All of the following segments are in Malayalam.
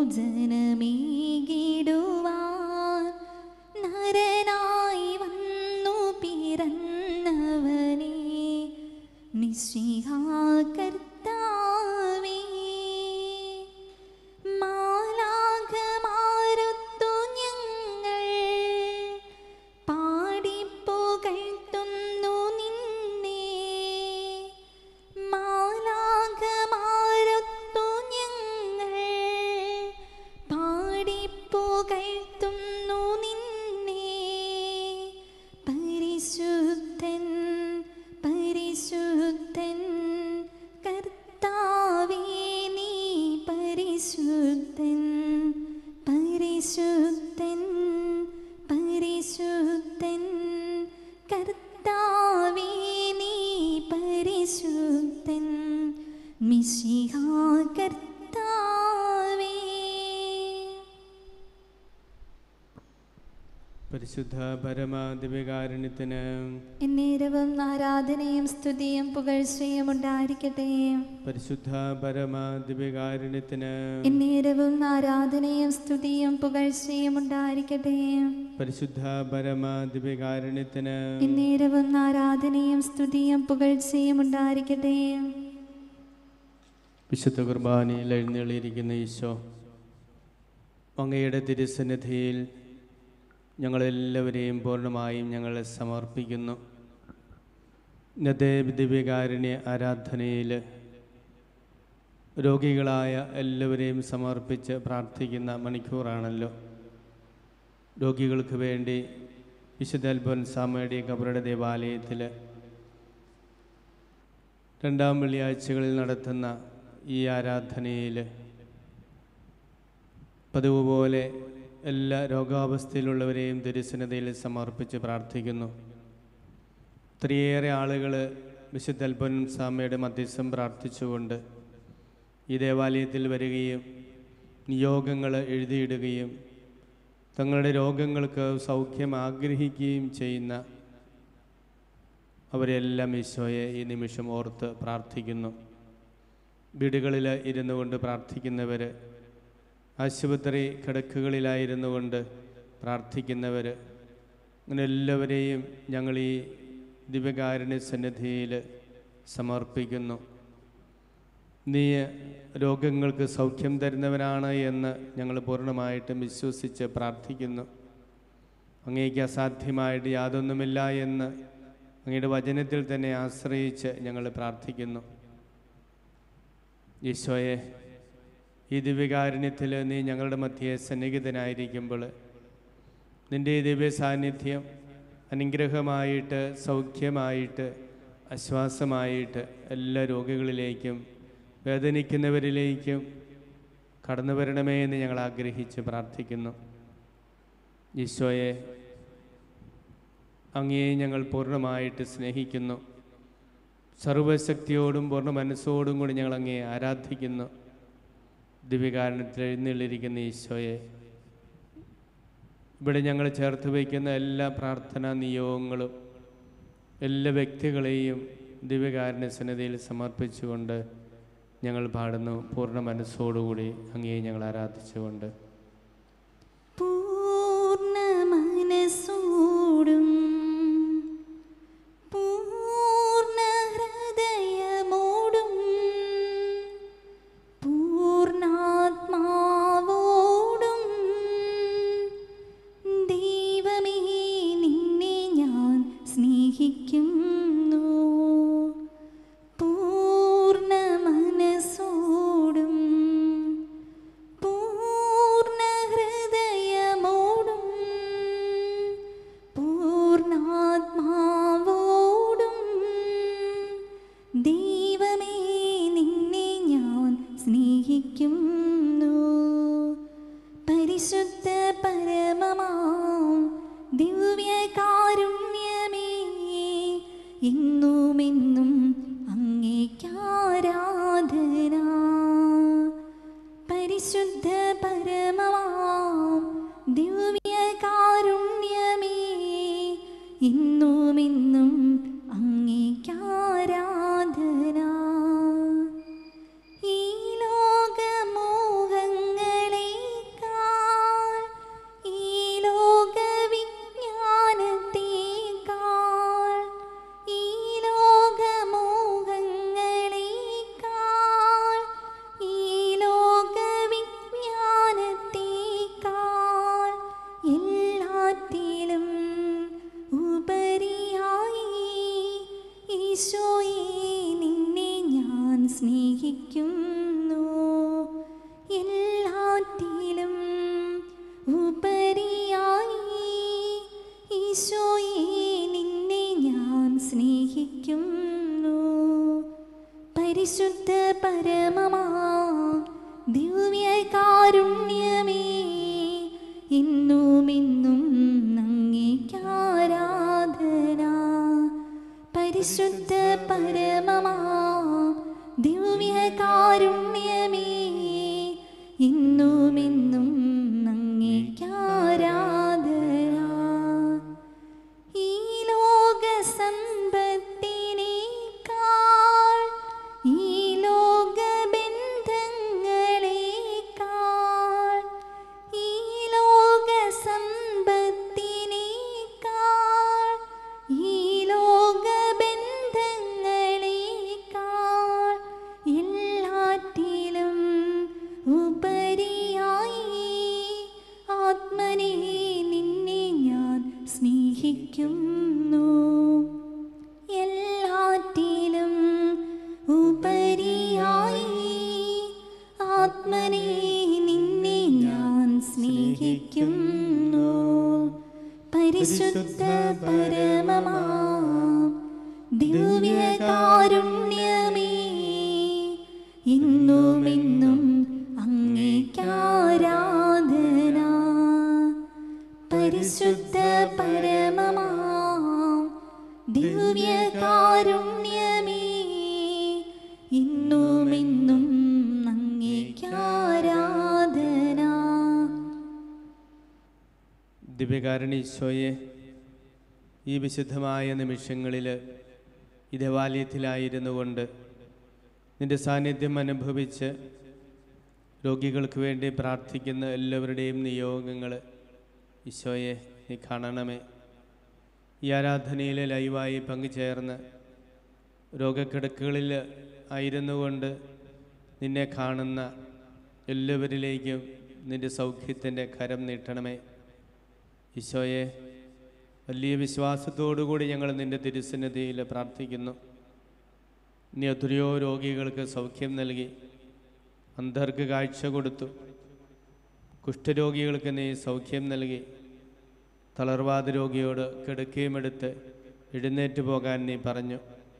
മോചനമേകിടുവാൻ നരനായി വന്നു പിറന്നവനെ മിശിഹാ കർത്താവേ മാലാഖമാരുത്തു ഞങ്ങൾ പാടിപ്പുകഴ്ത്തുന്നു നിന്നെ മാലാഖമാരുത്തു ഞങ്ങൾ പാടിപ്പുകഴ്ത്തുന്നു നിന്നെ പരിശുദ്ധൻ പരിശുദ്ധൻ കർത്താവേ നീ പരിശുദ്ധൻ പരിശുദ്ധൻ പരിശുദ്ധൻ കർത്താവേ നീ പരിശുദ്ധൻ മിശിഹാ കർത്താവേ പരിശുദ്ധ പരമാദിവ്യകാരുണ്യത്തിന് എന്നേരവും ആരാധനയും സ്തുതിയും പുകഴ്ചയും ഉണ്ടായിരിക്കട്ടെ പരിശുദ്ധ പരമാദിവ്യകാരുണ്യത്തിന് എന്നേരവും ആരാധനയും സ്തുതിയും പുകഴ്ചയും ഉണ്ടായിരിക്കട്ടെ പരിശുദ്ധ പരമാദിവ്യകാരുണ്യത്തിന് എന്നേരവും ആരാധനയും സ്തുതിയും പുകഴ്ചയും ഉണ്ടായിരിക്കട്ടെ വിശുദ്ധ കുർബാനയിൽ എഴുന്നള്ളിയിരിക്കുന്ന ഈശോ അങ്ങയുടെ തിരുസന്നിധിയിൽ ഞങ്ങളെല്ലാവരെയും പൂർണ്ണമായും ഞങ്ങളെ സമർപ്പിക്കുന്നു ഇന്നത്തെ ദിവ്യകാരുണ്യ ആരാധനയിൽ രോഗികളായ എല്ലാവരെയും സമർപ്പിച്ച് പ്രാർത്ഥിക്കുന്ന മണിക്കൂറാണല്ലോ രോഗികൾക്ക് വേണ്ടി വിശുദ്ധ അൽബോൻസാമയുടെ കബറുടെ ദേവാലയത്തിൽ രണ്ടാം വെള്ളിയാഴ്ചകളിൽ നടത്തുന്ന ഈ ആരാധനയിൽ പതിവ് പോലെ എല്ലാ രോഗാവസ്ഥയിലുള്ളവരെയും തിരുസന്നതയിൽ സമർപ്പിച്ച് പ്രാർത്ഥിക്കുന്നു ഒത്തിരിയേറെ ആളുകൾ വിശുദ്ധ അൽപ്പൻ സാമയുടെ മധ്യസ്ഥം പ്രാർത്ഥിച്ചുകൊണ്ട് ഈ ദേവാലയത്തിൽ വരികയും നിയോഗങ്ങൾ എഴുതിയിടുകയും തങ്ങളുടെ രോഗങ്ങൾക്ക് സൗഖ്യം ആഗ്രഹിക്കുകയും ചെയ്യുന്ന അവരെല്ലാം ഈശോയെ ഈ നിമിഷം ഓർത്ത് പ്രാർത്ഥിക്കുന്നു വീടുകളിൽ ഇരുന്നു കൊണ്ട് പ്രാർത്ഥിക്കുന്നവർ ആശുപത്രി കിടക്കുകളിലായിരുന്നു കൊണ്ട് പ്രാർത്ഥിക്കുന്നവർ അങ്ങനെ എല്ലാവരെയും ഞങ്ങൾ ഈ ദിവ്യകാരുണ്യ സന്നിധിയിൽ സമർപ്പിക്കുന്നു നീ രോഗങ്ങൾക്ക് സൗഖ്യം തരുന്നവനാണ് എന്ന് ഞങ്ങൾ പൂർണ്ണമായിട്ടും വിശ്വസിച്ച് പ്രാർത്ഥിക്കുന്നു അങ്ങേക്ക് അസാധ്യമായിട്ട് യാതൊന്നുമില്ല എന്ന് അങ്ങയുടെ വചനത്തിൽ തന്നെ ആശ്രയിച്ച് ഞങ്ങൾ പ്രാർത്ഥിക്കുന്നു ഈശോയെ ഈ ദിവ്യകാരുണ്യത്തിൽ നീ ഞങ്ങളുടെ മധ്യേ സന്നിഹിതനായിരിക്കുമ്പോൾ നിൻ്റെ ഈ ദിവ്യ സാന്നിധ്യം അനുഗ്രഹമായിട്ട് സൗഖ്യമായിട്ട് ആശ്വാസമായിട്ട് എല്ലാ രോഗികളിലേക്കും വേദനിക്കുന്നവരിലേക്കും കടന്നു വരണമേ എന്ന് ഞങ്ങൾ ആഗ്രഹിച്ച് പ്രാർത്ഥിക്കുന്നു ഈശോയെ അങ്ങയെ ഞങ്ങൾ പൂർണ്ണമായിട്ട് സ്നേഹിക്കുന്നു സർവശക്തിയോടും പൂർണ്ണ മനസ്സോടും കൂടി ഞങ്ങൾ അങ്ങയെ ആരാധിക്കുന്നു ദിവ്യകാരണത്തിൽ എഴുന്നള്ളിരിക്കുന്ന ഈശോയെ ഇവിടെ ഞങ്ങൾ ചേർത്ത് വയ്ക്കുന്ന എല്ലാ പ്രാർത്ഥനാ നിയോഗങ്ങളും എല്ലാ വ്യക്തികളെയും ദിവ്യകാരുണ്യ സന്നിധിയിൽ സമർപ്പിച്ചുകൊണ്ട് ഞങ്ങൾ പാടുന്നു പൂർണ്ണ മനസ്സോടുകൂടി അങ്ങയെ ഞങ്ങൾ ആരാധിച്ചുകൊണ്ട് പൂർണ്ണ മനസ്സോടും പൂർണ്ണ ഹൃദയമോടും പൂർണ്ണാത്മാവോടും ദൈവമേ നിന്നെ ഞാൻ സ്നേഹിക്കുന്നു പൂർണ്ണ മനസ്സോടും പൂർണ്ണ ഹൃദയമോടും പൂർണ്ണാത്മാവോടും ദൈവമേ നിന്നെ ഞാൻ സ്നേഹിക്കുന്നു പരിശുദ്ധ പരമമാം ദിവ്യകാരുണ്യമേ എന്നുമെന്നും അങ്ങേക്കാരാധന പരിശുദ്ധ പരമമാം ദിവ്യകാരുണ്യമേ എന്നുമെന്നും അങ്ങേക്കാരാധന ഈ ലോകമോഹങ്ങളെ പരിശുദ്ധ പരമമാം ദിവ്യകാരുണ്യമേ ഇന്നുമെന്നും അങ്ങേക്കാരാധന പരിശുദ്ധ പരമമാം ദിവ്യകാരുണ്യമേ ഇന്നുമെന്നും അങ്ങേക്കാരാധന ദിവ്യകാരണീശോയെ ഈ വിശുദ്ധമായ നിമിഷങ്ങളിൽ ഈ ദേവാലയത്തിലായിരുന്നു കൊണ്ട് നിന്റെ സാന്നിധ്യം അനുഭവിച്ച് രോഗികൾക്ക് വേണ്ടി പ്രാർത്ഥിക്കുന്ന എല്ലാവരുടെയും നിയോഗങ്ങൾ ഈശോയെ നീ കാണണമേ ഈ ആരാധനയിൽ ലൈവായി പങ്കുചേർന്ന് രോഗക്കിടക്കുകളിൽ ആയിരുന്നു കൊണ്ട് നിന്നെ കാണുന്ന എല്ലാവരിലേക്കും നിന്റെ സൗഖ്യത്തിൻ്റെ കരം നീട്ടണമേ ഈശോയെ വലിയ വിശ്വാസത്തോടുകൂടി ഞങ്ങൾ നിന്റെ തിരുസന്നിധിയിൽ പ്രാർത്ഥിക്കുന്നു നീ എത്രയോ രോഗികൾക്ക് സൗഖ്യം നൽകി അന്ധർക്ക് കാഴ്ച കൊടുത്തു കുഷ്ഠരോഗികൾക്ക് നീ സൗഖ്യം നൽകി തളർവാദ രോഗിയോട് കിടക്കുകയുമെടുത്ത് എഴുന്നേറ്റ് പോകാൻ നീ പറഞ്ഞു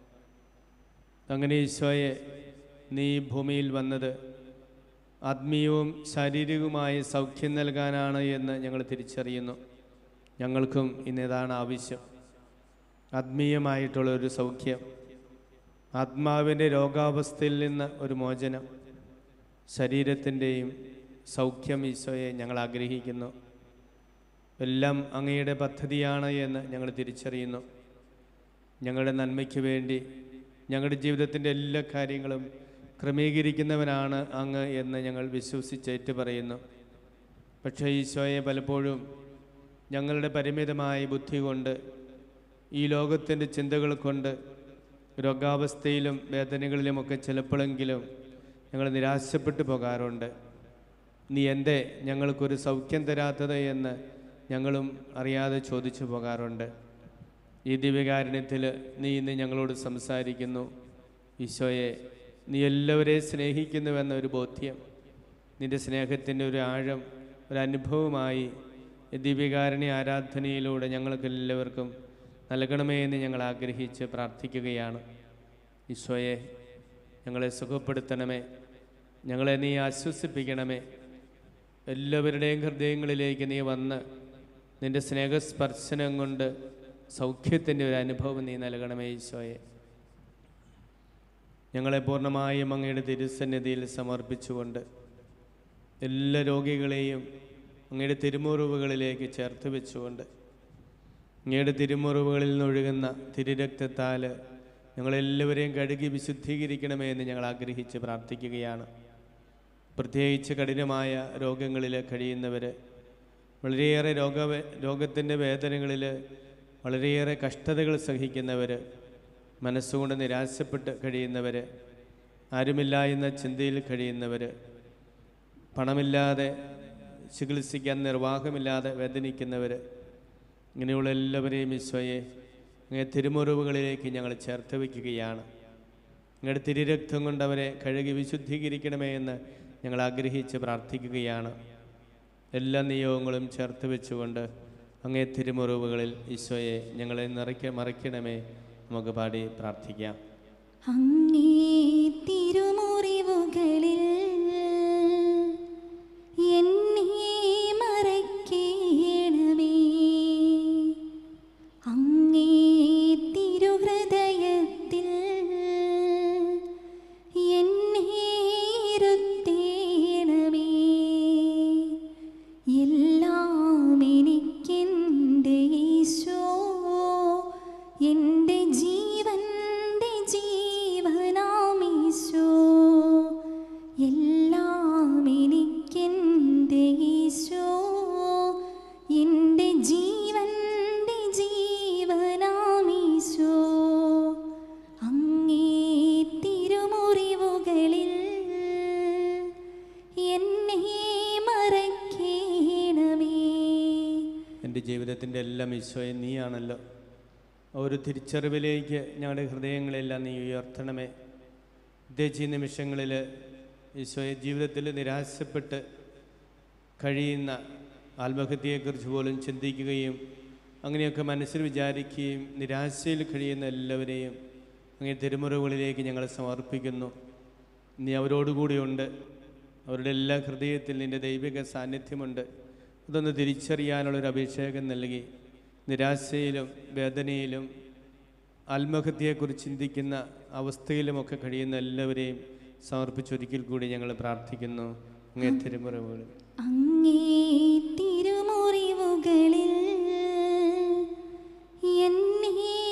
അങ്ങനെ ഈശോയെ നീ ഈ ഭൂമിയിൽ വന്നത് ആത്മീയവും ശാരീരികവുമായ സൗഖ്യം നൽകാനാണ് എന്ന് ഞങ്ങൾ തിരിച്ചറിയുന്നു ഞങ്ങൾക്കും ഇന്നിതാണ് ആവശ്യം ആത്മീയമായിട്ടുള്ള ഒരു സൗഖ്യം ആത്മാവിൻ്റെ രോഗാവസ്ഥയിൽ നിന്ന് ഒരു മോചനം ശരീരത്തിൻ്റെയും സൗഖ്യം ഈശോയെ ഞങ്ങൾ ആഗ്രഹിക്കുന്നു എല്ലാം അങ്ങയുടെ പദ്ധതിയാണ് എന്ന് ഞങ്ങൾ തിരിച്ചറിയുന്നു ഞങ്ങളുടെ നന്മയ്ക്ക് വേണ്ടി ഞങ്ങളുടെ ജീവിതത്തിൻ്റെ എല്ലാ കാര്യങ്ങളും ക്രമീകരിക്കുന്നവനാണ് അങ്ങ് എന്ന് ഞങ്ങൾ വിശ്വസിച്ചേറ്റ് പറയുന്നു പക്ഷേ ഈശോയെ പലപ്പോഴും ഞങ്ങളുടെ പരിമിതമായ ബുദ്ധി കൊണ്ട് ഈ ലോകത്തിൻ്റെ ചിന്തകൾ കൊണ്ട് രോഗാവസ്ഥയിലും വേദനകളിലുമൊക്കെ ചിലപ്പോഴെങ്കിലും ഞങ്ങൾ നിരാശപ്പെട്ടു പോകാറുണ്ട് നീ എന്തേ ഞങ്ങൾക്കൊരു സൗഖ്യം തരാത്തത് എന്ന് ഞങ്ങളും അറിയാതെ ചോദിച്ചു പോകാറുണ്ട് ഈ ദിവ്യകാരുണ്യത്തിൽ നീ ഇന്ന് ഞങ്ങളോട് സംസാരിക്കുന്നു ഈശോയെ നീ എല്ലാവരെയും സ്നേഹിക്കുന്നുവെന്ന ഒരു ബോധ്യം നിൻ്റെ സ്നേഹത്തിൻ്റെ ഒരു ആഴം ഒരു അനുഭവമായി ഈ ദിവ്യകാരുണ്യ ആരാധനയിലൂടെ ഞങ്ങൾക്ക് എല്ലാവർക്കും നൽകണമേ എന്ന് ഞങ്ങൾ ആഗ്രഹിച്ച് പ്രാർത്ഥിക്കുകയാണ് ഈശോയെ ഞങ്ങളെ സുഖപ്പെടുത്തണമേ ഞങ്ങളെ നീ ആശ്വസിപ്പിക്കണമേ എല്ലാവരുടെയും ഹൃദയങ്ങളിലേക്ക് നീ വന്ന് നിൻ്റെ സ്നേഹസ്പർശനം കൊണ്ട് സൗഖ്യത്തിൻ്റെ ഒരു അനുഭവം നീ നൽകണമേ ഈശോയെ ഞങ്ങളെ പൂർണ്ണമായും അങ്ങയുടെ തിരുസന്നിധിയിൽ സമർപ്പിച്ചുകൊണ്ട് എല്ലാ രോഗികളെയും അങ്ങയുടെ തിരുമുറിവുകളിലേക്ക് ചേർത്ത് വെച്ചുകൊണ്ട് അങ്ങയുടെ തിരുമുറിവുകളിൽ നിന്നൊഴുകുന്ന തിരുരക്തത്താൽ ഞങ്ങളെല്ലാവരെയും കഴുകി വിശുദ്ധീകരിക്കണമേ എന്ന് ഞങ്ങൾ ആഗ്രഹിച്ച് പ്രാർത്ഥിക്കുകയാണ് പ്രത്യേകിച്ച് കഠിനമായ രോഗങ്ങളിൽ കഴിയുന്നവർ വളരെയേറെ രോഗ രോഗത്തിൻ്റെ വേദനകളിൽ വളരെയേറെ കഷ്ടതകൾ സഹിക്കുന്നവർ മനസ്സുകൊണ്ട് നിരാശപ്പെട്ട് കഴിയുന്നവർ ആരുമില്ല എന്ന ചിന്തയിൽ കഴിയുന്നവർ പണമില്ലാതെ ചികിത്സിക്കാൻ നിർവാഹമില്ലാതെ വേദനിക്കുന്നവർ ഇങ്ങനെയുള്ള എല്ലാവരെയും ഈശോയെ അങ്ങേ തിരുമുറിവുകളിലേക്ക് ഞങ്ങൾ ചേർത്ത് വയ്ക്കുകയാണ് നിങ്ങളുടെ തിരുരക്തം കൊണ്ട് അവരെ കഴുകി വിശുദ്ധീകരിക്കണമേ എന്ന് ഞങ്ങൾ ആഗ്രഹിച്ച് പ്രാർത്ഥിക്കുകയാണ് എല്ലാ നിയോഗങ്ങളും ചേർത്ത് വെച്ചുകൊണ്ട് അങ്ങേ തിരുമുറിവുകളിൽ ഈശോയെ ഞങ്ങളെ നിറയ്ക്ക മറയ്ക്കണമേ നമുക്ക് പാടി പ്രാർത്ഥിക്കാം അങ്ങേ തിരുമുറിവുകളിൽ എന്നെ മറയ്ക്കണമേ അങ്ങേ തിരുഹൃദയത്തിൽ എന്നെ ഇരുത്തേണമേ എല്ലാം എനിക്കെൻ്റെ ഈശോ എൻ്റെ ജീവൻ്റെ ജീവനാമീശോ എല്ലാം എനിക്കെൻ്റെ ഈശോ എൻ്റെ ജീവൻ്റെ ജീവനാമീശോ അങ്ങേ തിരുമുറിവുകളിൽ എന്നെ മറയ്ക്കണമേ എൻ്റെ ജീവിതത്തിൻ്റെ എല്ലാം ഈശോയെ നീയാണല്ലോ ആ ഒരു തിരിച്ചറിവിലേക്ക് ഞങ്ങളുടെ ഹൃദയങ്ങളെല്ലാം നീ ഉയർത്തണമേ പ്രത്യേകിച്ച് ഈ നിമിഷങ്ങളിൽ ഈശോയെ ജീവിതത്തിൽ നിരാശപ്പെട്ട് കഴിയുന്ന ആത്മഹത്യയെക്കുറിച്ച് പോലും ചിന്തിക്കുകയും അങ്ങനെയൊക്കെ മനസ്സിൽ വിചാരിക്കുകയും നിരാശയിൽ കഴിയുന്ന എല്ലാവരെയും അങ്ങനെ തിരുമുറകളിലേക്ക് ഞങ്ങൾ സമർപ്പിക്കുന്നു നീ അവരോടുകൂടിയുണ്ട് അവരുടെ എല്ലാ ഹൃദയത്തിൽ നിൻ്റെ ദൈവിക സാന്നിധ്യമുണ്ട് അതൊന്ന് തിരിച്ചറിയാനുള്ളൊരു അഭിഷേകം നൽകി നിരാശയിലും വേദനയിലും ആത്മഹത്യയെക്കുറിച്ച് ചിന്തിക്കുന്ന അവസ്ഥയിലുമൊക്കെ കഴിയുന്ന എല്ലാവരെയും സമർപ്പിച്ചൊരിക്കൽ കൂടി ഞങ്ങൾ പ്രാർത്ഥിക്കുന്നു അങ്ങേ തിരുമുറവുകൾ അങ്ങേ തിരുമുറിവുകളിൽ എന്നെ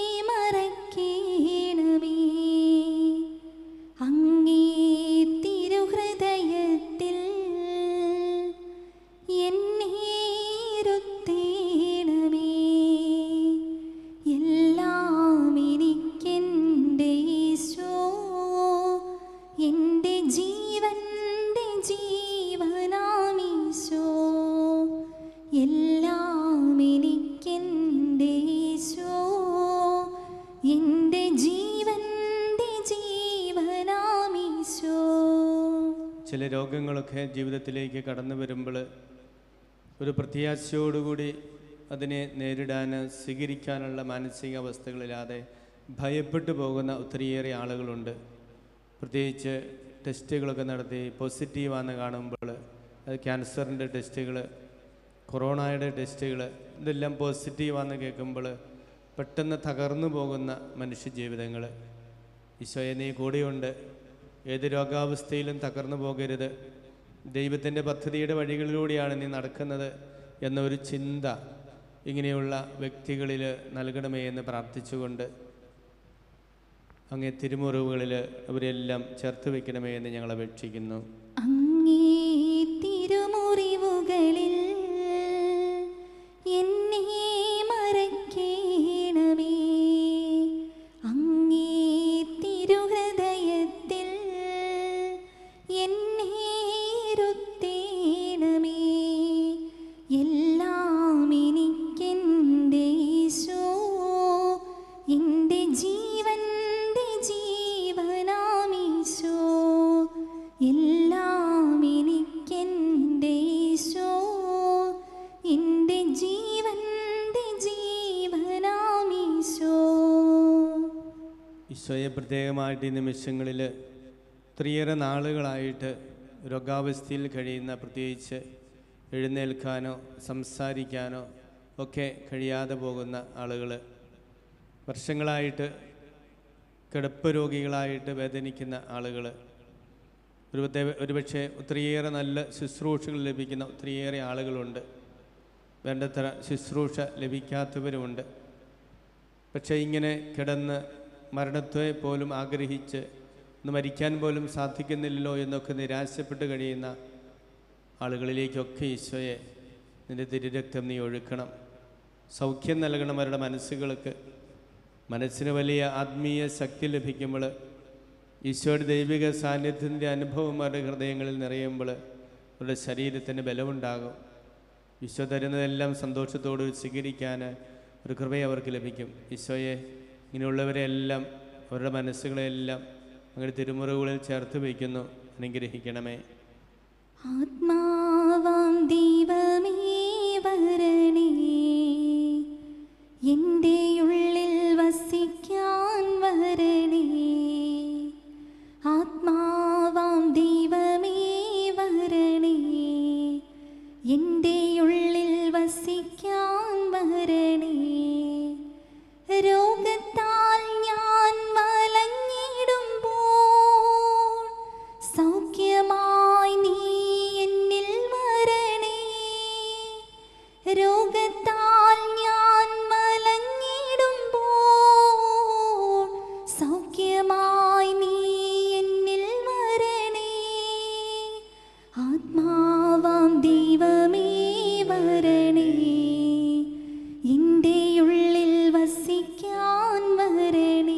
മറക്കേണമേ അങ്ങേ തിരുഹൃദയത്തിൽ എന്നെ ഇരുത്തേണമേ എല്ലാം എനിക്കെൻ്റെ ഈശോ എൻ്റെ ജീവൻ്റെ ജീവനാമീശോ എല്ലാം എനിക്കെൻ്റെ ഈശോ എൻ്റെ ജീവൻ്റെ ജീവനാമീശോ ചില രോഗങ്ങളൊക്കെ ജീവിതത്തിലേക്ക് കടന്നു വരുമ്പോൾ ഒരു പ്രത്യാശയോടുകൂടി അതിനെ നേരിടാൻ സ്വീകരിക്കാനുള്ള മാനസികാവസ്ഥകളില്ലാതെ ഭയപ്പെട്ടു പോകുന്ന ഒത്തിരിയേറെ ആളുകളുണ്ട് പ്രത്യേകിച്ച് ടെസ്റ്റുകളൊക്കെ നടത്തി പോസിറ്റീവാണെന്ന് കാണുമ്പോൾ അത് ക്യാൻസറിൻ്റെ ടെസ്റ്റുകൾ കൊറോണയുടെ ടെസ്റ്റുകൾ ഇതെല്ലാം പോസിറ്റീവാണെന്ന് കേൾക്കുമ്പോൾ പെട്ടെന്ന് തകർന്നു പോകുന്ന മനുഷ്യജീവിതങ്ങൾ ഈശോയെ നീ കൂടെയുണ്ട് ഏത് രോഗാവസ്ഥയിലും തകർന്നു പോകരുത് ദൈവത്തിൻ്റെ പദ്ധതിയുടെ വഴികളിലൂടെയാണ് നീ നടക്കുന്നത് എന്നൊരു ചിന്ത ഇങ്ങനെയുള്ള വ്യക്തികളിൽ നൽകണമേ എന്ന് പ്രാർത്ഥിച്ചുകൊണ്ട് അങ്ങേ തിരുമുറിവുകളിൽ അവരെല്ലാം ചേർത്ത് വയ്ക്കണമേ എന്ന് ഞങ്ങൾ അപേക്ഷിക്കുന്നു അങ്ങേ തിരുമുറിവുകളിൽ എന്നെ മറക്കേണമേ അങ്ങേ തിരുഹൃദയത്തിൽ എന്നെ ഇരുത്തേണമേ എല്ലാം എനിക്കെൻ്റെ ഈശോ എൻ്റെ ജീവൻ്റെ ജീവനാമീശോ എല്ലാം എനിക്കെൻ്റെ ഈശോ എൻ്റെ ജീവൻ്റെ ജീവനാമീശോ ഈശോയെ പ്രത്യേകമായിട്ട് ഈ നിമിഷങ്ങളിൽ ഒത്തിരിയേറെ നാളുകളായിട്ട് രോഗാവസ്ഥയിൽ കഴിയുന്ന പ്രത്യേകിച്ച് എഴുന്നേൽക്കാനോ സംസാരിക്കാനോ ഒക്കെ കഴിയാതെ പോകുന്ന ആളുകൾ വർഷങ്ങളായിട്ട് കിടപ്പ് രോഗികളായിട്ട് വേദനിക്കുന്ന ആളുകൾ ഒരു പ്രത്യേക ഒരുപക്ഷെ ഒത്തിരിയേറെ നല്ല ശുശ്രൂഷകൾ ലഭിക്കുന്ന ഒത്തിരിയേറെ ആളുകളുണ്ട് വേണ്ടത്ര ശുശ്രൂഷ ലഭിക്കാത്തവരുമുണ്ട് പക്ഷേ ഇങ്ങനെ കിടന്ന് മരണത്തെ പോലും ആഗ്രഹിച്ച് ഒന്ന് മരിക്കാൻ പോലും സാധിക്കുന്നില്ലല്ലോ എന്നൊക്കെ നിരാശപ്പെട്ട് കഴിയുന്ന ആളുകളിലേക്കൊക്കെ ഈശോയെ നിൻ്റെ തിരുരക്തം നീ ഒഴുക്കണം സൗഖ്യം നൽകണം അവരുടെ മനസ്സുകൾക്ക് മനസ്സിന് വലിയ ആത്മീയ ശക്തി ലഭിക്കുമ്പോൾ ഈശോയുടെ ദൈവിക സാന്നിധ്യത്തിൻ്റെ അനുഭവം അവരുടെ ഹൃദയങ്ങളിൽ നിറയുമ്പോൾ അവരുടെ ശരീരത്തിന് ബലമുണ്ടാകും ഈശോ തരുന്നതെല്ലാം സന്തോഷത്തോട് സ്വീകരിക്കാൻ ഒരു കൃപയെ അവർക്ക് ലഭിക്കും ഈശോയെ ഇങ്ങനെയുള്ളവരെല്ലാം അവരുടെ മനസ്സുകളെല്ലാം അങ്ങനെ തിരുമുറകളിൽ ചേർത്ത് വയ്ക്കുന്നു അനുഗ്രഹിക്കണമേ ആത്മാവാം ദൈവമേ വരണേ എൻ്റെ ഉള്ളിൽ വസിക്കാൻ വരണേ ആത്മാവാം ദൈവമേ വരണേ എൻ്റെ ഉള്ളിൽ വസിക്കാൻ വരണേ രോഗത്താൽ ഞാൻ വലഞ്ഞിടുമ്പോൾ സൗഖ്യമായി നീ എന്നിൽ വരണേ രോഗത്താൽ ഞാൻ വലഞ്ഞിടുമ്പോൾ സൗഖ്യമായി നീ എന്നിൽ വരണേ ആത്മാവാം ദൈവമേ വരണേ എൻ്റെ ഉള്ളിൽ വസിക്കാൻ വരണേ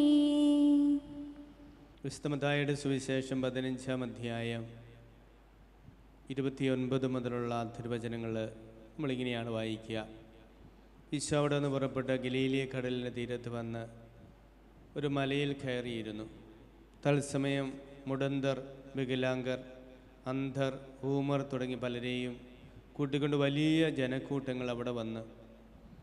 വിസ്തമതായുടെ സുവിശേഷം പതിനഞ്ചാം അധ്യായം ഇരുപത്തിയൊൻപത് മുതലുള്ള തിരുവചനങ്ങൾ നമ്മളിങ്ങനെയാണ് വായിക്കുക ഈശോ അവിടെ നിന്ന് പുറപ്പെട്ട് ഗലീലിയ കടലിൻ്റെ തീരത്ത് വന്ന് ഒരു മലയിൽ കയറിയിരുന്നു തത്സമയം മുടന്തർ വികലാംഗർ അന്ധർ ഊമർ തുടങ്ങി പലരെയും കൂട്ടിക്കൊണ്ട് വലിയ ജനക്കൂട്ടങ്ങൾ അവിടെ വന്ന്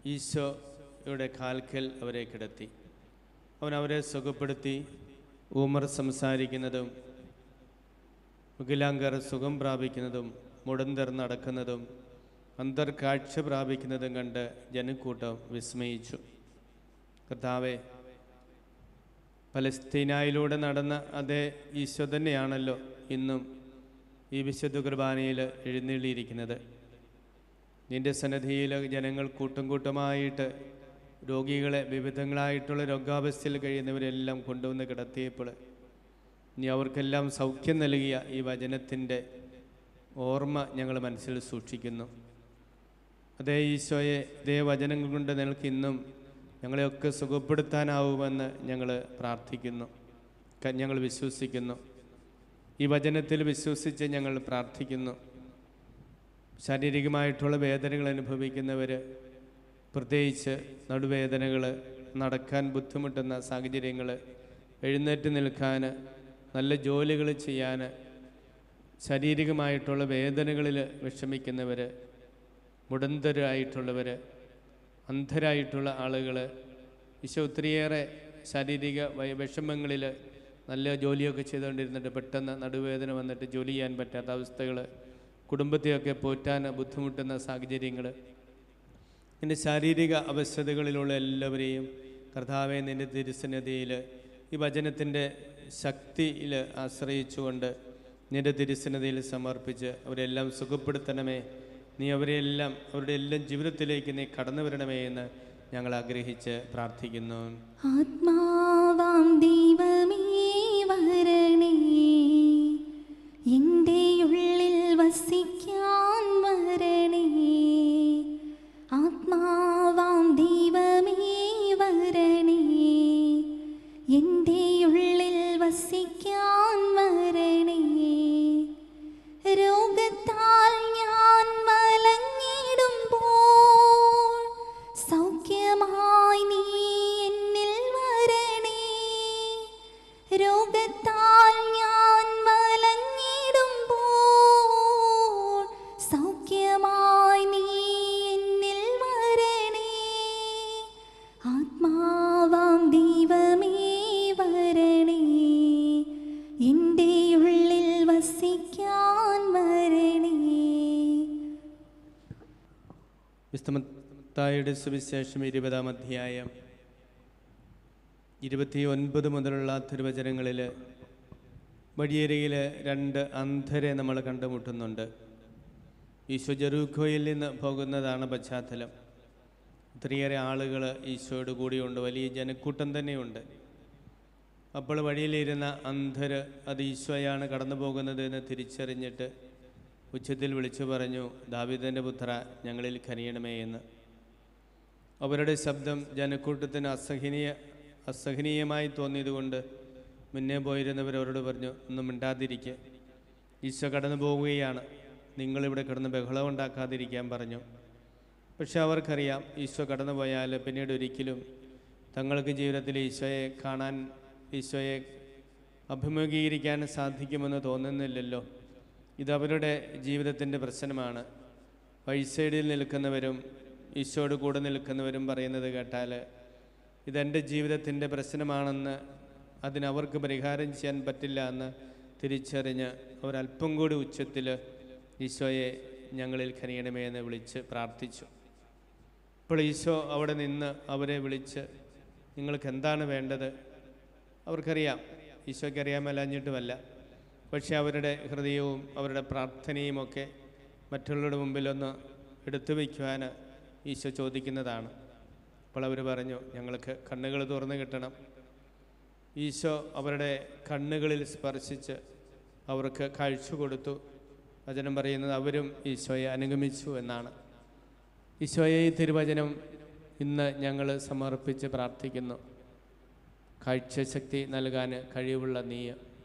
ഈശോയുടെ കാൽക്കൽ അവരെ കിടത്തി അവൻ അവരെ സുഖപ്പെടുത്തി ഊമർ സംസാരിക്കുന്നതും മുകിലാങ്കർ സുഖം പ്രാപിക്കുന്നതും മുടന്തർ നടക്കുന്നതും അന്തർക്കാഴ്ച പ്രാപിക്കുന്നതും കണ്ട് ജനക്കൂട്ടം വിസ്മയിച്ചു കർത്താവെ പലസ്തീനായിലൂടെ നടന്ന അതേ ഈശോ തന്നെയാണല്ലോ ഇന്നും ഈ വിശുദ്ധ കുർബാനയിൽ എഴുന്നള്ളിയിരിക്കുന്നത് നിന്റെ സന്നദ്ധിയിൽ ജനങ്ങൾ കൂട്ടം കൂട്ടമായിട്ട് രോഗികളെ വിവിധങ്ങളായിട്ടുള്ള രോഗാവസ്ഥയിൽ കഴിയുന്നവരെല്ലാം കൊണ്ടുവന്ന് കിടത്തിയപ്പോൾ നീ അവർക്കെല്ലാം സൗഖ്യം നൽകിയ ഈ വചനത്തിൻ്റെ ഓർമ്മ ഞങ്ങൾ മനസ്സിൽ സൂക്ഷിക്കുന്നു അതേ ഈശോയെ ഇതേ വചനങ്ങൾ കൊണ്ട് നിനക്ക് ഇന്നും ഞങ്ങളെയൊക്കെ സുഖപ്പെടുത്താനാവുമെന്ന് ഞങ്ങൾ പ്രാർത്ഥിക്കുന്നു ക- ഞങ്ങൾ വിശ്വസിക്കുന്നു ഈ വചനത്തിൽ വിശ്വസിച്ച് ഞങ്ങൾ പ്രാർത്ഥിക്കുന്നു ശാരീരികമായിട്ടുള്ള വേദനകൾ അനുഭവിക്കുന്നവർ പ്രത്യേകിച്ച് നടുവേദനകൾ നടക്കാൻ ബുദ്ധിമുട്ടുന്ന സാഹചര്യങ്ങൾ എഴുന്നേറ്റ് നിൽക്കാൻ നല്ല ജോലികൾ ചെയ്യാൻ ശാരീരികമായിട്ടുള്ള വേദനകളിൽ വിഷമിക്കുന്നവർ മുടന്തരായിട്ടുള്ളവർ അന്ധരായിട്ടുള്ള ആളുകൾ ഈശോ ഒത്തിരിയേറെ ശാരീരിക വൈ- വിഷമങ്ങളിൽ നല്ല ജോലിയൊക്കെ ചെയ്തുകൊണ്ടിരുന്നിട്ട് പെട്ടെന്ന് നടുവേദന വന്നിട്ട് ജോലി ചെയ്യാൻ പറ്റാത്ത അവസ്ഥകൾ കുടുംബത്തെയൊക്കെ പോറ്റാൻ ബുദ്ധിമുട്ടുന്ന സാഹചര്യങ്ങൾ നിൻ്റെ ശാരീരിക അവസ്ഥകളിലുള്ള എല്ലാവരെയും കർത്താവെ നിൻ്റെ തിരുസന്നിധിയിൽ ഈ വചനത്തിൻ്റെ ശക്തിയിൽ ആശ്രയിച്ചുകൊണ്ട് നിൻ്റെ തിരുസന്നിധിയിൽ സമർപ്പിച്ച് അവരെല്ലാം സുഖപ്പെടുത്തണമേ നീ അവരെല്ലാം അവരുടെ എല്ലാം ജീവിതത്തിലേക്ക് നീ കടന്നു വരണമേ എന്ന് ഞങ്ങൾ ആഗ്രഹിച്ച് പ്രാർത്ഥിക്കുന്നു ആത്മാവാം ദൈവമേ വരണേ എൻ്റെ ഉള്ളിൽ വസിക്കാൻ വരണേ ആത്മാവാം ദൈവമേ വരണേ എൻ്റെ ഉള്ളിൽ വസിക്കാൻ വരണേ രോഗത്താൽ ഞാൻ മലങ്ങിടുമ്പോൾ സൗഖ്യമായി നീ എന്നിൽ വരണേ രോഗത്താൽ ഞാൻ മലങ്ങിടുമ്പോൾ സൗഖ്യമായി നീ എന്നിൽ വരണേ ആത്മാവാം ദൈവമേ വരണേ എൻ്റെ ഉള്ളിൽ വസിക്കാൻ വരണേ വിസ്തമത്തായുടെ സുവിശേഷം ഇരുപതാം അധ്യായം ഇരുപത്തി ഒൻപത് മുതലുള്ള തിരുവചനങ്ങളിൽ വഴിയരികിൽ രണ്ട് അന്ധരെ നമ്മൾ കണ്ടുമുട്ടുന്നുണ്ട് ഈശോ ജെറൂഖോയിൽ നിന്ന് പോകുന്നതാണ് പശ്ചാത്തലം ഒത്തിരിയേറെ ആളുകൾ ഈശോയോട് കൂടിയുണ്ട് വലിയ ജനക്കൂട്ടം തന്നെയുണ്ട് അപ്പോൾ വഴിയിലിരുന്ന അന്ധര് അത് ഈശോയാണ് കടന്നു പോകുന്നത് എന്ന് തിരിച്ചറിഞ്ഞിട്ട് ഉച്ചത്തിൽ വിളിച്ചു പറഞ്ഞു ദാവിദൻ്റെ പുത്ര ഞങ്ങളിൽ കനിയണമേ എന്ന് അവരുടെ ശബ്ദം ജനക്കൂട്ടത്തിന് അസഹനീയ അസഹനീയമായി തോന്നിയതുകൊണ്ട് മുന്നേ പോയിരുന്നവർ അവരോട് പറഞ്ഞു ഒന്നും മിണ്ടാതിരിക്കുക ഈശോ കടന്നു പോവുകയാണ് നിങ്ങളിവിടെ കിടന്ന് ബഹളം ഉണ്ടാക്കാതിരിക്കാൻ പറഞ്ഞു പക്ഷെ അവർക്കറിയാം ഈശോ കടന്നു പോയാൽ പിന്നീട് ഒരിക്കലും തങ്ങൾക്ക് ജീവിതത്തിൽ ഈശോയെ കാണാൻ ഈശോയെ അഭിമുഖീകരിക്കാൻ സാധിക്കുമെന്ന് തോന്നുന്നില്ലല്ലോ ഇത് അവരുടെ ജീവിതത്തിൻ്റെ പ്രശ്നമാണ് വഴിസൈഡിൽ നിൽക്കുന്നവരും ഈശോയോട് കൂടെ നിൽക്കുന്നവരും പറയുന്നത് കേട്ടാൽ ഇതെൻ്റെ ജീവിതത്തിൻ്റെ പ്രശ്നമാണെന്ന് അതിനവർക്ക് പരിഹാരം ചെയ്യാൻ പറ്റില്ല എന്ന് തിരിച്ചറിഞ്ഞ് അവരല്പം കൂടി ഉച്ചത്തിൽ ഈശോയെ ഞങ്ങളിൽ കനിയണമേ എന്ന് വിളിച്ച് പ്രാർത്ഥിച്ചു ഇപ്പോൾ ഈശോ അവിടെ നിന്ന് അവരെ വിളിച്ച് നിങ്ങൾക്ക് എന്താണ് വേണ്ടത് അവർക്കറിയാം ഈശോയ്ക്ക് അറിയാൻ മേലഞ്ഞിട്ടുമല്ല പക്ഷേ അവരുടെ ഹൃദയവും അവരുടെ പ്രാർത്ഥനയും ഒക്കെ മറ്റുള്ളവരുടെ മുമ്പിലൊന്ന് എടുത്തു വയ്ക്കുവാൻ ഈശോ ചോദിക്കുന്നതാണ് അപ്പോൾ അവർ പറഞ്ഞു ഞങ്ങൾക്ക് കണ്ണുകൾ തുറന്നു കിട്ടണം ഈശോ അവരുടെ കണ്ണുകളിൽ സ്പർശിച്ച് അവർക്ക് കാഴ്ച കൊടുത്തു വചനം പറയുന്നത് അവരും ഈശോയെ അനുഗമിച്ചു എന്നാണ് ഈശോയെ ഈ തിരുവചനം ഇന്ന് ഞങ്ങൾ സമർപ്പിച്ച് പ്രാർത്ഥിക്കുന്നു കാഴ്ചശക്തി നൽകാൻ കഴിവുള്ള നീ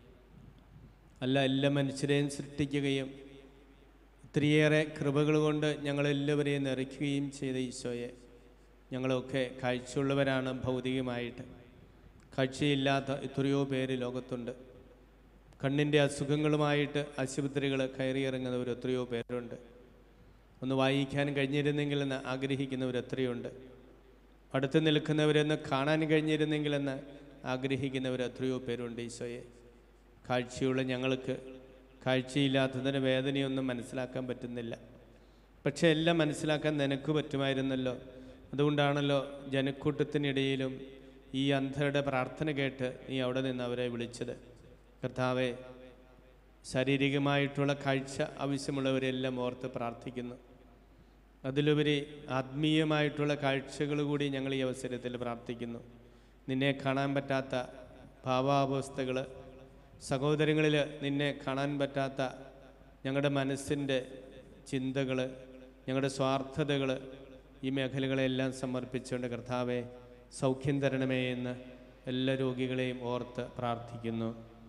അല്ല എല്ലാ മനുഷ്യരെയും സൃഷ്ടിക്കുകയും ഒത്തിരിയേറെ കൃപകൾ കൊണ്ട് ഞങ്ങളെല്ലാവരെയും നിറയ്ക്കുകയും ചെയ്ത ഈശോയെ ഞങ്ങളൊക്കെ കാഴ്ചയുള്ളവരാണ് ഭൗതികമായിട്ട് കാഴ്ചയില്ലാത്ത എത്രയോ പേര് ലോകത്തുണ്ട് കണ്ണിൻ്റെ അസുഖങ്ങളുമായിട്ട് ആശുപത്രികൾ കയറിയിറങ്ങുന്നവർ എത്രയോ പേരുണ്ട് ഒന്ന് വായിക്കാൻ കഴിഞ്ഞിരുന്നെങ്കിലെന്ന് ആഗ്രഹിക്കുന്നവർ എത്രയുണ്ട് അടുത്ത് നിൽക്കുന്നവരെന്ന് കാണാൻ കഴിഞ്ഞിരുന്നെങ്കിലെന്ന് ആഗ്രഹിക്കുന്നവർ എത്രയോ പേരുണ്ട് ഈശോയെ കാഴ്ചയുള്ള ഞങ്ങൾക്ക് കാഴ്ചയില്ലാത്തതിന് വേദനയൊന്നും മനസ്സിലാക്കാൻ പറ്റുന്നില്ല പക്ഷെ എല്ലാം മനസ്സിലാക്കാൻ നിനക്ക് പറ്റുമായിരുന്നല്ലോ അതുകൊണ്ടാണല്ലോ ജനക്കൂട്ടത്തിനിടയിലും ഈ അന്ധരുടെ പ്രാർത്ഥന കേട്ട് നീ അവിടെ നിന്ന് അവരെ വിളിച്ചത് കർത്താവെ ശാരീരികമായിട്ടുള്ള കാഴ്ച ആവശ്യമുള്ളവരെല്ലാം ഓർത്ത് പ്രാർത്ഥിക്കുന്നു അതിലുപരി ആത്മീയമായിട്ടുള്ള കാഴ്ചകൾ കൂടി ഞങ്ങൾ ഈ അവസരത്തിൽ പ്രാർത്ഥിക്കുന്നു നിന്നെ കാണാൻ പറ്റാത്ത ഭാവാവസ്ഥകൾ സഹോദരങ്ങളിൽ നിന്നെ കാണാൻ പറ്റാത്ത ഞങ്ങളുടെ മനസ്സിൻ്റെ ചിന്തകൾ ഞങ്ങളുടെ സ്വാർത്ഥതകൾ ഈ മേഖലകളെല്ലാം സമർപ്പിച്ചുകൊണ്ട് കർത്താവെ സൗഖ്യം തരണമേ എന്ന് എല്ലാ രോഗികളെയും ഓർത്ത് പ്രാർത്ഥിക്കുന്നു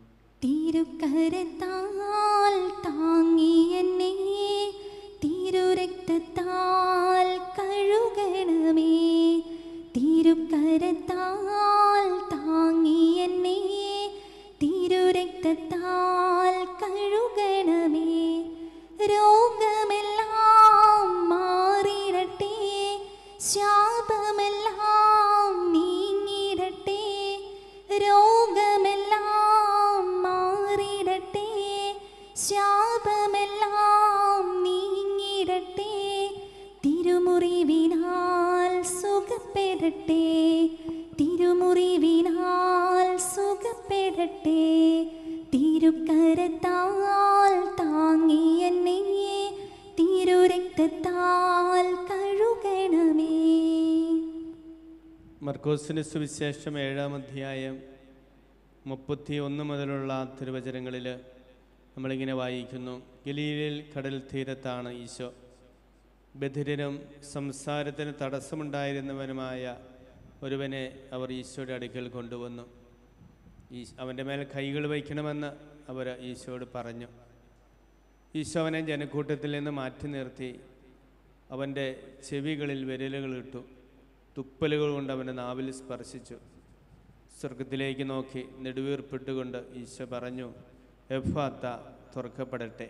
തിരുക്കരത്താൽ താങ്ങി എന്നെ തിരുരക്തത്താൽ കഴുകണമേ തിരുക്കരത്താൽ താങ്ങി എന്നെ തിരുരക്തത്താൽ കഴുകണമേ രോഗമെല്ലാം മാറിടട്ടെ ശാപമെല്ലാം നീങ്ങിടട്ടെ രോഗമെല്ലാം മാറിടട്ടെ ശാപമെല്ലാം നീങ്ങിടട്ടെ തിരുമുറിവിനാൽ സുഖപ്പെടട്ടെ തിരുമുറിവിനാൽ സുഖപ്പെടട്ടെ തിരുക്കരത്താൽ താങ്ങി എന്നെ തിരുരക്തത്താൽ കഴുകണമേ മർക്കോസിന് സുവിശേഷം ഏഴാം അധ്യായം മുപ്പത്തി ഒന്ന് മുതലുള്ള തിരുവചനങ്ങളിൽ നമ്മളിങ്ങനെ വായിക്കുന്നു ഗലീലയിൽ കടൽ തീരത്താണ് ഈശോ ബധിരനും സംസാരത്തിന് തടസ്സമുണ്ടായിരുന്നവനുമായ ഒരുവനെ അവർ ഈശോയുടെ അടുക്കൽ കൊണ്ടുവന്നു ഈ അവൻ്റെ മേൽ കൈകൾ വയ്ക്കണമെന്ന് അവർ ഈശോയോട് പറഞ്ഞു ഈശോ അവനെ ജനക്കൂട്ടത്തിൽ നിന്ന് മാറ്റി നിർത്തി അവൻ്റെ ചെവികളിൽ വിരലുകളിട്ടു തുപ്പലുകൾ കൊണ്ട് അവൻ്റെ നാവിൽ സ്പർശിച്ചു സ്വർഗത്തിലേക്ക് നോക്കി നെടുവീർപ്പിട്ടുകൊണ്ട് ഈശോ പറഞ്ഞു എഫാത്ത തുറക്കപ്പെടട്ടെ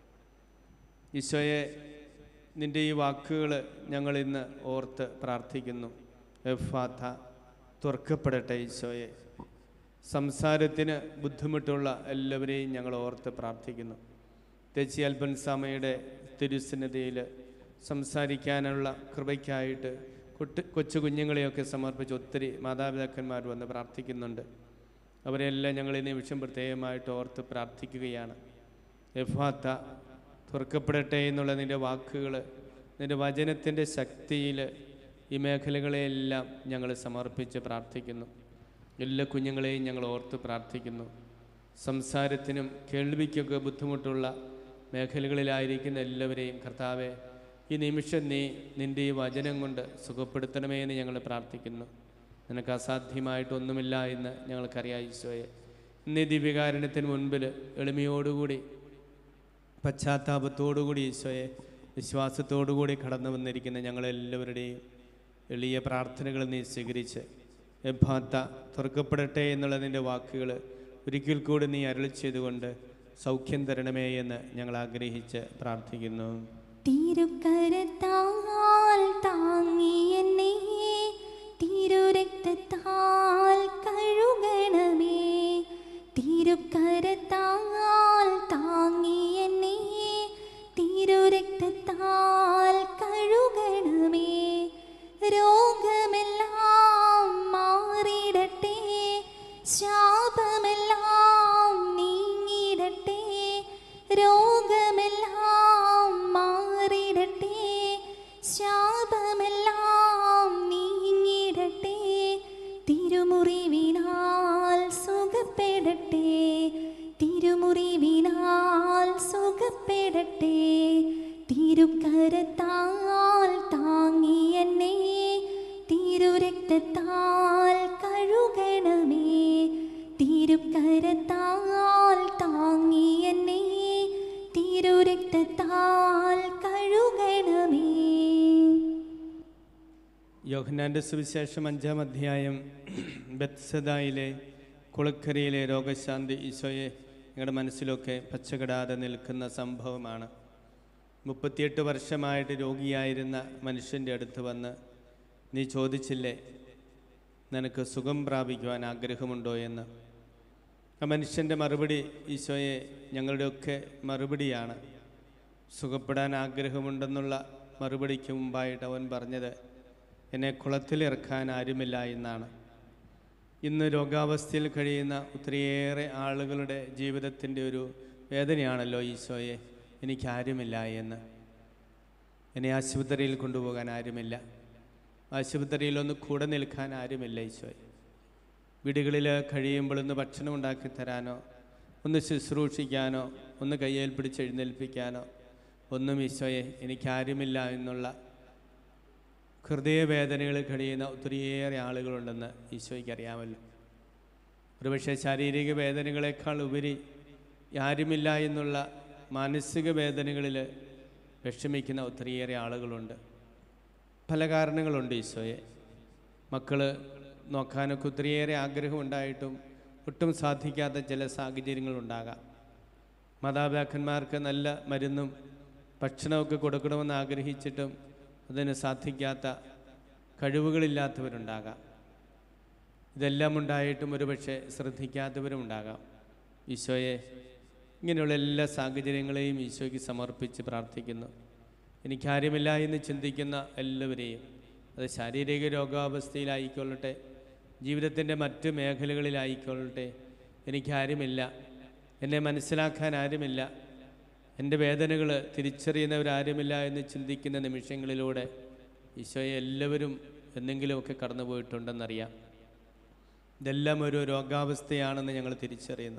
ഈശോയെ നിൻ്റെ ഈ വാക്കുകൾ ഞങ്ങൾ ഇന്ന് ഓർത്ത് പ്രാർത്ഥിക്കുന്നു എഫാത്ത തുറക്കപ്പെടട്ടെ ഈശോയെ സംസാരത്തിന് ബുദ്ധിമുട്ടുള്ള എല്ലാവരെയും ഞങ്ങൾ ഓർത്ത് പ്രാർത്ഥിക്കുന്നു തെച്ചി അൽബൻസാമയുടെ തിരുസന്നിധിയിൽ സംസാരിക്കാനുള്ള കൃപയ്ക്കായിട്ട് കുട്ടി കൊച്ചു കുഞ്ഞുങ്ങളെയൊക്കെ സമർപ്പിച്ച് ഒത്തിരി മാതാപിതാക്കന്മാർ വന്ന് പ്രാർത്ഥിക്കുന്നുണ്ട് അവരെല്ലാം ഞങ്ങൾ ഈ നിമിഷം പ്രത്യേകമായിട്ട് ഓർത്ത് പ്രാർത്ഥിക്കുകയാണ് എഫാത്ത തുറക്കപ്പെടട്ടെ എന്നുള്ള നിൻ്റെ വാക്കുകൾ നിൻ്റെ വചനത്തിൻ്റെ ശക്തിയിൽ ഈ മേഖലകളെയെല്ലാം ഞങ്ങൾ സമർപ്പിച്ച് പ്രാർത്ഥിക്കുന്നു എല്ലാ കുഞ്ഞുങ്ങളെയും ഞങ്ങൾ ഓർത്ത് പ്രാർത്ഥിക്കുന്നു സംസാരത്തിനും കേൾവിക്കൊക്കെ ബുദ്ധിമുട്ടുള്ള മേഖലകളിലായിരിക്കുന്ന എല്ലാവരെയും കർത്താവെ ഈ നിമിഷം നീ നിൻ്റെ ഈ വചനം കൊണ്ട് സുഖപ്പെടുത്തണമേ എന്ന് ഞങ്ങൾ പ്രാർത്ഥിക്കുന്നു നിനക്ക് അസാധ്യമായിട്ടൊന്നുമില്ല എന്ന് ഞങ്ങൾക്കറിയാം ഈശോയെ ഇന്ന് ഈ ദിവ്യകാരുണ്യത്തിന് മുൻപിൽ എളിമയോടുകൂടി പശ്ചാത്താപത്തോടുകൂടി ഈശോയെ വിശ്വാസത്തോടുകൂടി കടന്നു വന്നിരിക്കുന്ന ഞങ്ങളെല്ലാവരുടെയും എളിയ പ്രാർത്ഥനകൾ നീ സ്വീകരിച്ച് എഭാത്ത തുറക്കപ്പെടട്ടെ എന്നുള്ളതിൻ്റെ വാക്കുകൾ ഒരിക്കൽ കൂടി നീ അരുളി ചെയ്തുകൊണ്ട് സൗഖ്യം തരണമേ എന്ന് ഞങ്ങൾ ആഗ്രഹിച്ച് പ്രാർത്ഥിക്കുന്നു തിരുക്കരത്താൽ താങ്ങി എന്നെ തിരുരക്തത്താൽ കഴുകണമേ തിരുക്കരത്താൽ താങ്ങി എന്നെ തിരുരക്തത്താൽ കഴുകണമേ രോഗമെല്ലാം മാറിടട്ടെ ശാപമെല്ലാം നീങ്ങിടട്ടെ രോഗമെല്ലാം മാറിടട്ടെ ശാപമെല്ലാം നീങ്ങിടട്ടെ തിരുമുറിവിനാൽ സുഖപ്പെടട്ടെ തിരുമുറിവിനാൽ സുഖപ്പെടട്ടെ തിരുക്കരത്താൽ താങ്ങി എന്നെ തിരുരക്തത്താൽ കഴുകണമേ തിരുക്കരത്താൽ താങ്ങി എന്നെ തിരുരക്തത്താൽ കഴുകണമേ യോഹന്നാൻ്റെ സുവിശേഷം അഞ്ചാം അധ്യായം ബത്സദായിലെ കുളക്കരയിലെ രോഗശാന്തി ഈശോയെ ഞങ്ങളുടെ മനസ്സിലൊക്കെ പച്ചകിടാതെ നിൽക്കുന്ന സംഭവമാണ് മുപ്പത്തിയെട്ട് വർഷമായിട്ട് രോഗിയായിരുന്ന മനുഷ്യൻ്റെ അടുത്ത് വന്ന് നീ ചോദിച്ചില്ലേ നിനക്ക് സുഖം പ്രാപിക്കുവാൻ ആഗ്രഹമുണ്ടോ എന്ന് ആ മനുഷ്യൻ്റെ മറുപടി ഈശോയെ ഞങ്ങളുടെയൊക്കെ മറുപടിയാണ് സുഖപ്പെടാൻ ആഗ്രഹമുണ്ടെന്നുള്ള മറുപടിക്ക് മുമ്പായിട്ട് അവൻ പറഞ്ഞത് എന്നെ കുളത്തിലിറക്കാൻ ആരുമില്ല എന്നാണ് ഇന്ന് രോഗാവസ്ഥയിൽ കഴിയുന്ന ഒത്തിരിയേറെ ആളുകളുടെ ജീവിതത്തിൻ്റെ ഒരു വേദനയാണല്ലോ ഈശോയെ എനിക്കാരുമില്ല എന്ന് എന്നെ ആശുപത്രിയിൽ കൊണ്ടുപോകാൻ ആരുമില്ല ആശുപത്രിയിൽ ഒന്ന് കൂടെ നിൽക്കാൻ ആരുമില്ല ഈശോയെ വീടുകളിൽ കഴിയുമ്പോൾ ഒന്ന് ഭക്ഷണം ഉണ്ടാക്കി തരാനോ ഒന്ന് ശുശ്രൂഷിക്കാനോ ഒന്ന് കയ്യിൽ പിടിച്ച് എഴുന്നേൽപ്പിക്കാനോ ഒന്നും ഈശോയെ എനിക്കാരുമില്ല എന്നുള്ള ഹൃദയവേദനകൾ കഴിയുന്ന ഒത്തിരിയേറെ ആളുകളുണ്ടെന്ന് ഈശോയ്ക്ക് അറിയാമല്ലോ ഒരുപക്ഷെ ശാരീരിക വേദനകളെക്കാൾ ഉപരി ആരുമില്ല എന്നുള്ള മാനസിക വേദനകളിൽ വിഷമിക്കുന്ന ഒത്തിരിയേറെ ആളുകളുണ്ട് പല കാരണങ്ങളുണ്ട് ഈശോയെ മക്കൾ നോക്കാനൊക്കെ ഒത്തിരിയേറെ ആഗ്രഹമുണ്ടായിട്ടും ഒട്ടും സാധിക്കാത്ത ചില സാഹചര്യങ്ങളുണ്ടാകാം മാതാപിതാക്കന്മാർക്ക് നല്ല മരുന്നും ഭക്ഷണമൊക്കെ കൊടുക്കണമെന്ന് ആഗ്രഹിച്ചിട്ടും അതിന് സാധിക്കാത്ത കഴിവുകളില്ലാത്തവരുണ്ടാകാം ഇതെല്ലാം ഉണ്ടായിട്ടും ഒരുപക്ഷെ ശ്രദ്ധിക്കാത്തവരും ഉണ്ടാകാം ഈശോയെ ഇങ്ങനെയുള്ള എല്ലാ സാഹചര്യങ്ങളെയും ഈശോയ്ക്ക് സമർപ്പിച്ച് പ്രാർത്ഥിക്കുന്നു എനിക്കാരുമില്ല എന്ന് ചിന്തിക്കുന്ന എല്ലാവരെയും അത് ശാരീരിക രോഗാവസ്ഥയിലായിക്കൊള്ളട്ടെ ജീവിതത്തിൻ്റെ മറ്റ് മേഖലകളിലായിക്കൊള്ളട്ടെ എനിക്കാരുമില്ല എന്നെ മനസ്സിലാക്കാൻ ആരുമില്ല എൻ്റെ വേദനകൾ തിരിച്ചറിയുന്നവരാരുമില്ല എന്ന് ചിന്തിക്കുന്ന നിമിഷങ്ങളിലൂടെ ഈശോയെ എല്ലാവരും എന്തെങ്കിലുമൊക്കെ കടന്നു പോയിട്ടുണ്ടെന്നറിയാം ഇതെല്ലാം ഒരു രോഗാവസ്ഥയാണെന്ന് ഞങ്ങൾ തിരിച്ചറിയുന്നു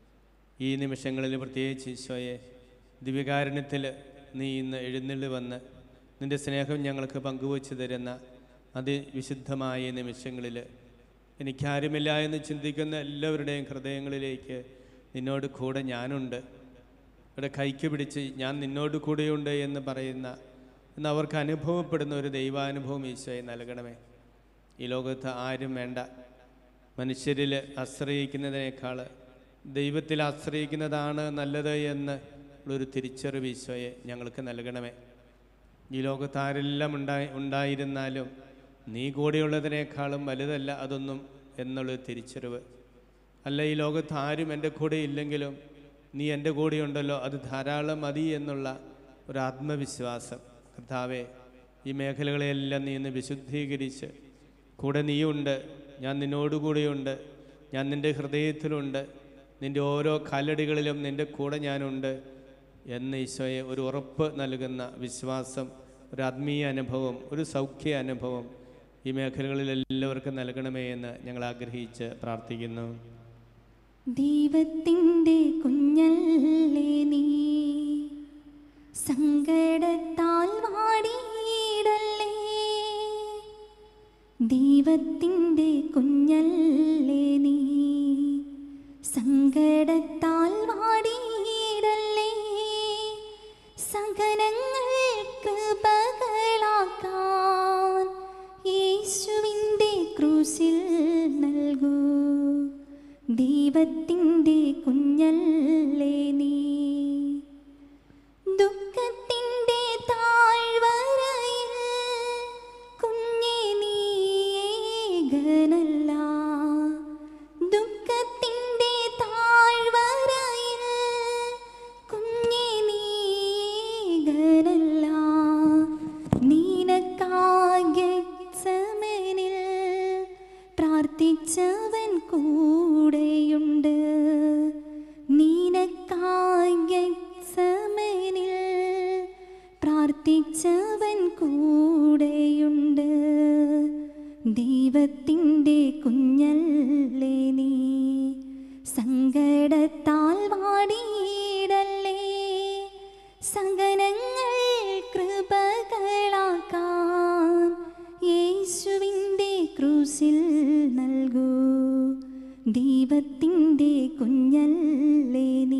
ഈ നിമിഷങ്ങളിൽ പ്രത്യേകിച്ച് ഈശോയെ ദിവ്യകാരുണ്യത്തിൽ നീ ഇന്ന് എഴുന്നള്ളി വന്ന് നിൻ്റെ സ്നേഹം ഞങ്ങൾക്ക് പങ്കുവച്ചു തരുന്ന അതിവിശുദ്ധമായ ഈ നിമിഷങ്ങളിൽ എനിക്കാരുമില്ല എന്ന് ചിന്തിക്കുന്ന എല്ലാവരുടെയും ഹൃദയങ്ങളിലേക്ക് നിന്നോട് കൂടെ ഞാനുണ്ട് ഇവിടെ കൈക്ക് പിടിച്ച് ഞാൻ നിന്നോട് കൂടെയുണ്ട് എന്ന് പറയുന്ന എന്ന് അവർക്ക് അനുഭവപ്പെടുന്ന ഒരു ദൈവാനുഭവം ഈശോയെ നൽകണമേ ഈ ലോകത്ത് ആരും വേണ്ട മനുഷ്യരിൽ ആശ്രയിക്കുന്നതിനേക്കാൾ ദൈവത്തിൽ ആശ്രയിക്കുന്നതാണ് നല്ലത് എന്ന് ഉള്ളൊരു തിരിച്ചറിവ് ഈശോയെ ഞങ്ങൾക്ക് നൽകണമേ ഈ ലോകത്ത് ആരെല്ലാം ഉണ്ടായി ഉണ്ടായിരുന്നാലും നീ കൂടെയുള്ളതിനേക്കാളും വലുതല്ല അതൊന്നും എന്നുള്ളൊരു തിരിച്ചറിവ് അല്ല ഈ ലോകത്ത് ആരും എൻ്റെ കൂടെ ഇല്ലെങ്കിലും നീ എൻ്റെ കൂടെയുണ്ടല്ലോ അത് ധാരാളം മതി എന്നുള്ള ഒരു ആത്മവിശ്വാസം കർത്താവെ ഈ മേഖലകളെയെല്ലാം നീ ഇന്ന് വിശുദ്ധീകരിച്ച് കൂടെ നീയുണ്ട് ഞാൻ നിന്നോടുകൂടെയുണ്ട് ഞാൻ നിൻ്റെ ഹൃദയത്തിലുണ്ട് നിൻ്റെ ഓരോ കാലടികളിലും നിൻ്റെ കൂടെ ഞാനുണ്ട് എന്ന് ഈശോയെ ഒരു ഉറപ്പ് നൽകുന്ന വിശ്വാസം ഒരു ആത്മീയ അനുഭവം ഒരു സൗഖ്യ അനുഭവം ഈ മേഖലകളിൽ എല്ലാവർക്കും നൽകണമേ എന്ന് ഞങ്ങൾ ആഗ്രഹിച്ച് പ്രാർത്ഥിക്കുന്നു ദൈവത്തിൻ്റെ കുഞ്ഞല്ലേ നീ സങ്കടത്താൽ വാടിയിടല്ലേ ദൈവത്തിൻ്റെ കുഞ്ഞല്ലേ നീ സങ്കടത്താൽ വാടിയിടല്ലേ സകലങ്ങൾ കൃപകളാക്കാൻ യേശുവിൻ്റെ ക്രൂശിൽ നൽകൂ ദൈവത്തിൻ്റെ കുഞ്ഞല്ലേ നീ ദുഃഖത്തിൻ്റെ താഴ്വരയിൽ കുഞ്ഞെ നീ ഏകനല്ല ദുഃഖത്തിൻ്റെ താഴ്വരയിൽ കുഞ്ഞെ നീ ഏകനല്ല നീനക്കാഗ്യമനിൽ പ്രാർത്ഥിച്ചവൻ കൂടെയുണ്ട് നീനക്കാഗ്യമനിൽ പ്രാർത്ഥിച്ചവൻ കൂടെയുണ്ട് ദൈവത്തിൻ്റെ കുഞ്ഞല്ലേ നീ സങ്കടത്താൽ വാടിയിടല്ലേ സകലങ്ങൾ കൃപകളാക്കാൻ യേശുവിൻ്റെ ക്രൂശിൽ നൽകൂ ദൈവത്തിൻ്റെ കുഞ്ഞല്ലേ നീ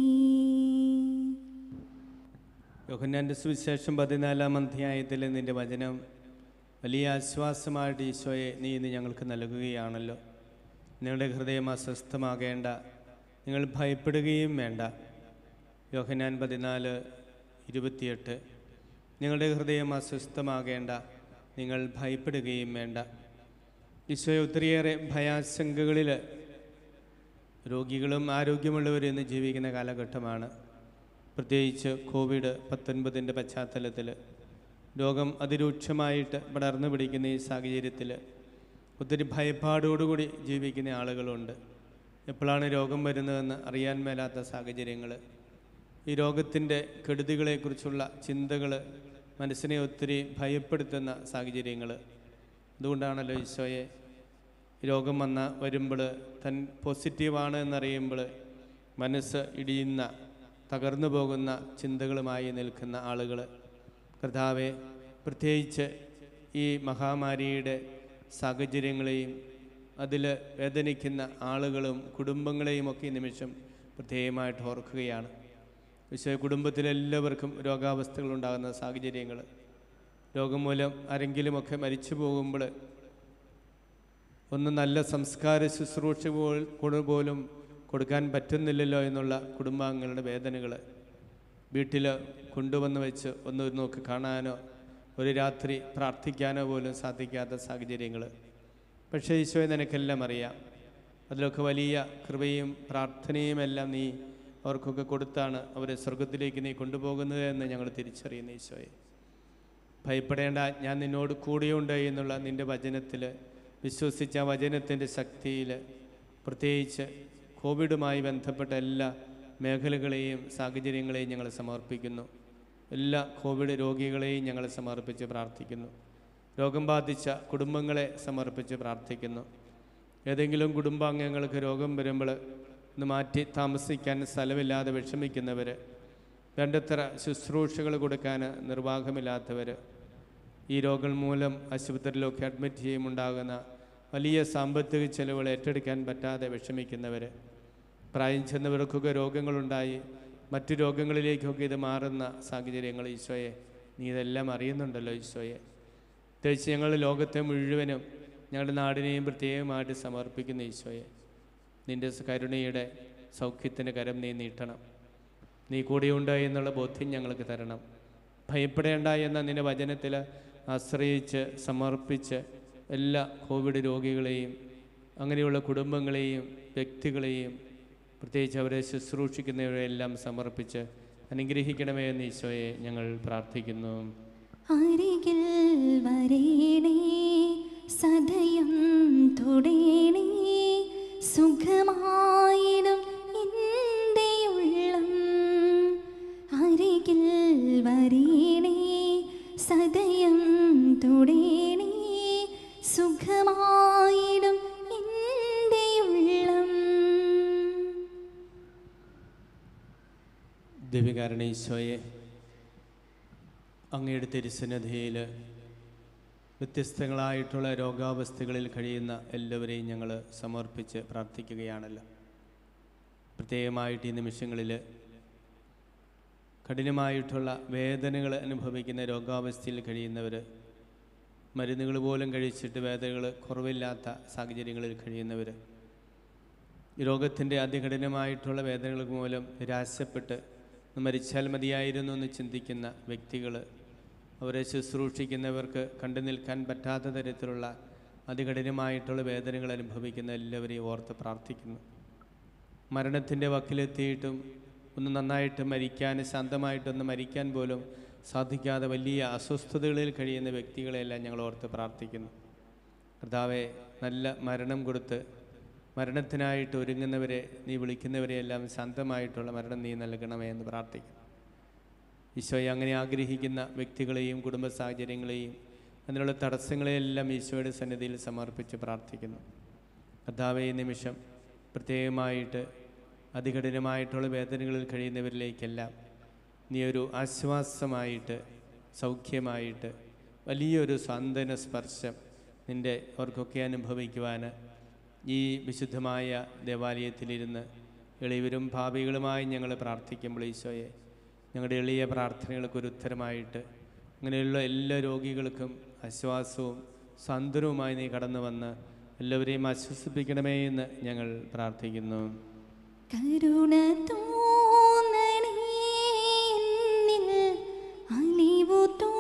യോഹന്നാൻ്റെ സുവിശേഷം പതിനാലാം അധ്യായത്തിൽ നിൻ്റെ വചനം വലിയ ആശ്വാസമായിട്ട് ഈശോയെ നീ ഇന്ന് ഞങ്ങൾക്ക് നൽകുകയാണല്ലോ നിങ്ങളുടെ ഹൃദയം അസ്വസ്ഥമാകേണ്ട നിങ്ങൾ ഭയപ്പെടുകയും വേണ്ട യോഹന്നാൻ പതിനാല് ഇരുപത്തിയെട്ട് നിങ്ങളുടെ ഹൃദയം അസ്വസ്ഥമാകേണ്ട നിങ്ങൾ ഭയപ്പെടുകയും വേണ്ട ഈശോയെ ഒത്തിരിയേറെ ഭയാശങ്കകളിൽ രോഗികളും ആരോഗ്യമുള്ളവരും ഇന്ന് ജീവിക്കുന്ന കാലഘട്ടമാണ് പ്രത്യേകിച്ച് കോവിഡ് പത്തൊൻപതിൻ്റെ പശ്ചാത്തലത്തിൽ രോഗം അതിരൂക്ഷമായിട്ട് പടർന്നു പിടിക്കുന്ന ഈ സാഹചര്യത്തിൽ ഒത്തിരി ഭയപ്പാടോടുകൂടി ജീവിക്കുന്ന ആളുകളുണ്ട് എപ്പോഴാണ് രോഗം വരുന്നതെന്ന് അറിയാൻ മേലാത്ത സാഹചര്യങ്ങൾ ഈ രോഗത്തിൻ്റെ കെടുതികളെക്കുറിച്ചുള്ള ചിന്തകൾ മനസ്സിനെ ഒത്തിരി ഭയപ്പെടുത്തുന്ന സാഹചര്യങ്ങൾ അതുകൊണ്ടാണല്ലോ ഈശോയെ രോഗം വന്ന വരുമ്പോൾ തൻ പോസിറ്റീവാണ് എന്നറിയുമ്പോൾ മനസ്സ് ഇടിയുന്ന തകർന്നു പോകുന്ന ചിന്തകളുമായി നിൽക്കുന്ന ആളുകൾ കർത്താവെ പ്രത്യേകിച്ച് ഈ മഹാമാരിയുടെ സാഹചര്യങ്ങളെയും അതിൽ വേദനിക്കുന്ന ആളുകളും കുടുംബങ്ങളെയും ഒക്കെ ഈ നിമിഷം പ്രത്യേകമായിട്ട് ഓർക്കുകയാണ് വിശ്വ കുടുംബത്തിലെല്ലാവർക്കും രോഗാവസ്ഥകളുണ്ടാകുന്ന സാഹചര്യങ്ങൾ രോഗം മൂലം ആരെങ്കിലുമൊക്കെ മരിച്ചു പോകുമ്പോൾ ഒന്ന് നല്ല സംസ്കാര ശുശ്രൂഷ പോൽ- കൊട് പോലും കൊടുക്കാൻ പറ്റുന്നില്ലല്ലോ എന്നുള്ള കുടുംബാംഗങ്ങളുടെ വേദനകൾ വീട്ടിൽ കൊണ്ടുവന്ന് വെച്ച് ഒന്ന് നോക്കി കാണാനോ ഒരു രാത്രി പ്രാർത്ഥിക്കാനോ പോലും സാധിക്കാത്ത സാഹചര്യങ്ങൾ പക്ഷേ ഈശോയെ നിനക്കെല്ലാം അറിയാം അതിലൊക്കെ വലിയ കൃപയും പ്രാർത്ഥനയും എല്ലാം നീ അവർക്കൊക്കെ കൊടുത്താണ് അവരെ സ്വർഗത്തിലേക്ക് നീ കൊണ്ടുപോകുന്നത് എന്ന് ഞങ്ങൾ തിരിച്ചറിയുന്നു ഈശോയെ ഭയപ്പെടേണ്ട ഞാൻ നിന്നോട് കൂടെയുണ്ട് എന്നുള്ള നിൻ്റെ വചനത്തിൽ വിശ്വസിച്ച ആ വചനത്തിൻ്റെ ശക്തിയിൽ പ്രത്യേകിച്ച് കോവിഡുമായി ബന്ധപ്പെട്ട എല്ലാ മേഖലകളെയും സാഹചര്യങ്ങളെയും ഞങ്ങൾ സമർപ്പിക്കുന്നു എല്ലാ കോവിഡ് രോഗികളെയും ഞങ്ങൾ സമർപ്പിച്ച് പ്രാർത്ഥിക്കുന്നു രോഗം ബാധിച്ച കുടുംബങ്ങളെ സമർപ്പിച്ച് പ്രാർത്ഥിക്കുന്നു ഏതെങ്കിലും കുടുംബാംഗങ്ങൾക്ക് രോഗം വരുമ്പോൾ ഒന്ന് മാറ്റി താമസിക്കാൻ സ്ഥലമില്ലാതെ വിഷമിക്കുന്നവർ വേണ്ടത്ര ശുശ്രൂഷകൾ കൊടുക്കാൻ നിർവാഹമില്ലാത്തവർ ഈ രോഗം മൂലം ആശുപത്രിയിലൊക്കെ അഡ്മിറ്റ് ചെയ്യുമുണ്ടാകുന്ന വലിയ സാമ്പത്തിക ചെലവുകൾ ഏറ്റെടുക്കാൻ പറ്റാതെ വിഷമിക്കുന്നവർ പ്രായം ചെന്നവർക്കൊക്കെ രോഗങ്ങളുണ്ടായി മറ്റു രോഗങ്ങളിലേക്കൊക്കെ ഇത് മാറുന്ന സാഹചര്യങ്ങൾ ഈശോയെ നീ ഇതെല്ലാം അറിയുന്നുണ്ടല്ലോ ഈശോയെ പ്രത്യേകിച്ച് ഞങ്ങൾ ലോകത്തെ മുഴുവനും ഞങ്ങളുടെ നാടിനെയും പ്രത്യേകമായിട്ട് സമർപ്പിക്കുന്ന ഈശോയെ നിൻ്റെ കരുണയുടെ സൗഖ്യത്തിൻ്റെ കരം നീ നീട്ടണം നീ കൂടെയുണ്ട് എന്നുള്ള ബോധ്യം ഞങ്ങൾക്ക് തരണം ഭയപ്പെടേണ്ട എന്ന നിന്റെ വചനത്തിൽ ആശ്രയിച്ച് സമർപ്പിച്ച് എല്ലാ കോവിഡ് രോഗികളെയും അങ്ങനെയുള്ള കുടുംബങ്ങളെയും വ്യക്തികളെയും പ്രത്യേകിച്ച് അവരെ ശുശ്രൂഷിക്കുന്നവരെല്ലാം സമർപ്പിച്ച് അനുഗ്രഹിക്കണമേ എന്ന് ഈശോയെ ഞങ്ങൾ പ്രാർത്ഥിക്കുന്നു അരികിൽ വരേണേ സദയം തൊടേണേ സുഖമായിടും എൻ്റെ ഉള്ളം അരികിൽ വരേണേ സദയം തൊടേണേ സുഖമായിടും എൻ്റെ ഉള്ളം ദിവ്യകാരണ ഈശോയെ അങ്ങയുടെ തിരുസന്നിധിയിൽ വ്യത്യസ്തങ്ങളായിട്ടുള്ള രോഗാവസ്ഥകളിൽ കഴിയുന്ന എല്ലാവരെയും ഞങ്ങൾ സമർപ്പിച്ച് പ്രാർത്ഥിക്കുകയാണല്ലോ പ്രത്യേകമായിട്ട് ഈ നിമിഷങ്ങളിൽ കഠിനമായിട്ടുള്ള വേദനകൾ അനുഭവിക്കുന്ന രോഗാവസ്ഥയിൽ കഴിയുന്നവർ മരുന്നുകൾ പോലും കഴിച്ചിട്ട് വേദനകൾ കുറവില്ലാത്ത സാഹചര്യങ്ങളിൽ കഴിയുന്നവർ ഈ രോഗത്തിൻ്റെ അതികഠിനമായിട്ടുള്ള വേദനകൾ മൂലം നിരാശപ്പെട്ട് ഒന്ന് മരിച്ചാൽ മതിയായിരുന്നു എന്ന് ചിന്തിക്കുന്ന വ്യക്തികൾ അവരെ ശുശ്രൂഷിക്കുന്നവർക്ക് കണ്ടു നിൽക്കാൻ പറ്റാത്ത തരത്തിലുള്ള അതികഠിനമായിട്ടുള്ള വേദനകൾ അനുഭവിക്കുന്ന എല്ലാവരെയും ഓർത്ത് പ്രാർത്ഥിക്കുന്നു മരണത്തിൻ്റെ വക്കിലെത്തിയിട്ടും ഒന്ന് നന്നായിട്ട് മരിക്കാൻ ശാന്തമായിട്ടൊന്ന് മരിക്കാൻ പോലും സാധിക്കാതെ വലിയ അസ്വസ്ഥതകളിൽ കഴിയുന്ന വ്യക്തികളെല്ലാം ഞങ്ങൾ ഓർത്ത് പ്രാർത്ഥിക്കുന്നു കർത്താവെ നല്ല മരണം കൊടുത്ത് മരണത്തിനായിട്ട് ഒരുങ്ങുന്നവരെ നീ വിളിക്കുന്നവരെയെല്ലാം ശാന്തമായിട്ടുള്ള മരണം നീ നൽകണമേ എന്ന് പ്രാർത്ഥിക്കുന്നു ഈശോയെ അങ്ങനെ ആഗ്രഹിക്കുന്ന വ്യക്തികളെയും കുടുംബ സാഹചര്യങ്ങളെയും അതിനുള്ള തടസ്സങ്ങളെയെല്ലാം ഈശോയുടെ സന്നിധിയിൽ സമർപ്പിച്ച് പ്രാർത്ഥിക്കുന്നു കർത്താവെ ഈ നിമിഷം പ്രത്യേകമായിട്ട് അതികഠിനമായിട്ടുള്ള വേദനകളിൽ കഴിയുന്നവരിലേക്കെല്ലാം നീ ഒരു ആശ്വാസമായിട്ട് സൗഖ്യമായിട്ട് വലിയൊരു സാന്ത്വന സ്പർശം നിൻ്റെ അവർക്കൊക്കെ അനുഭവിക്കുവാൻ ഈ വിശുദ്ധമായ ദേവാലയത്തിലിരുന്ന് എളിയവരും ഭാവികളുമായി ഞങ്ങൾ പ്രാർത്ഥിക്കുമ്പോൾ ഈശോയെ ഞങ്ങളുടെ എളിയ പ്രാർത്ഥനകൾക്ക് ഒരു ഉത്തരമായിട്ട് അങ്ങനെയുള്ള എല്ലാ രോഗികൾക്കും ആശ്വാസവും സാന്ത്വനവുമായി നീ കടന്നു വന്ന് എല്ലാവരെയും ആശ്വസിപ്പിക്കണമേ എന്ന് ഞങ്ങൾ പ്രാർത്ഥിക്കുന്നു കരുണ തോന്നണേ എന്നിൽ അലിവു തോ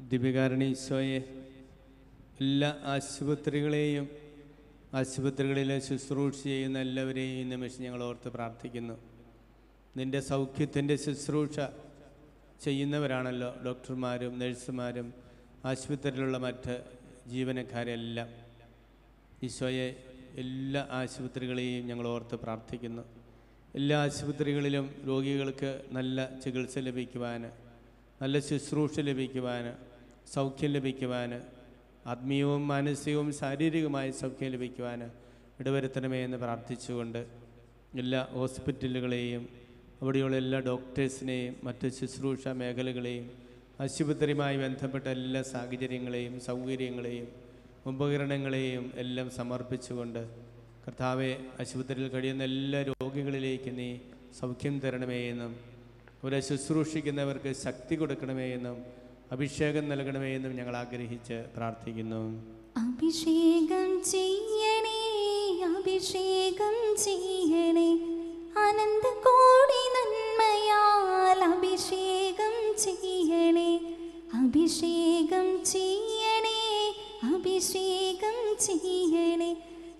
ദിപികാരണി ഈശോയെ എല്ലാ ആശുപത്രികളെയും ആശുപത്രികളിലെ ശുശ്രൂഷ ചെയ്യുന്ന എല്ലാവരെയും ഈ നിമിഷം ഞങ്ങൾ ഓർത്ത് പ്രാർത്ഥിക്കുന്നു നിൻ്റെ സൗഖ്യത്തിൻ്റെ ശുശ്രൂഷ ചെയ്യുന്നവരാണല്ലോ ഡോക്ടർമാരും നഴ്സുമാരും ആശുപത്രിയിലുള്ള മറ്റ് ജീവനക്കാരെല്ലാം ഈശോയെ എല്ലാ ആശുപത്രികളെയും ഞങ്ങൾ ഓർത്ത് പ്രാർത്ഥിക്കുന്നു എല്ലാ ആശുപത്രികളിലും രോഗികൾക്ക് നല്ല ചികിത്സ ലഭിക്കുവാൻ നല്ല ശുശ്രൂഷ ലഭിക്കുവാൻ സൗഖ്യം ലഭിക്കുവാൻ ആത്മീയവും മാനസികവും ശാരീരികമായ സൗഖ്യം ലഭിക്കുവാൻ ഇടവരുത്തണമേ എന്ന് പ്രാർത്ഥിച്ചുകൊണ്ട് എല്ലാ ഹോസ്പിറ്റലുകളെയും അവിടെയുള്ള എല്ലാ ഡോക്ടേഴ്സിനെയും മറ്റ് ശുശ്രൂഷ മേഖലകളെയും ആശുപത്രിയുമായി ബന്ധപ്പെട്ട എല്ലാ സാഹചര്യങ്ങളെയും സൗകര്യങ്ങളെയും ഉപകരണങ്ങളെയും എല്ലാം സമർപ്പിച്ചുകൊണ്ട് കർത്താവെ ആശുപത്രിയിൽ കഴിയുന്ന എല്ലാ രോഗികളിലേക്ക് നീ സൗഖ്യം തരണമേ എന്നും അവരെ ശുശ്രൂഷിക്കുന്നവർക്ക് ശക്തി കൊടുക്കണമേ എന്നും അഭിഷേകം നൽകണമേ എന്നും ഞങ്ങൾ ആഗ്രഹിച്ച് പ്രാർത്ഥിക്കുന്നു അഭിഷേകം ചെയ്യണേ അഭിഷേകം ചെയ്യണേ അനന്ത കോടി നന്മയാൽ അഭിഷേകം ചെയ്യണേ അഭിഷേകം ചെയ്യണേ അഭിഷേകം ചെയ്യണേ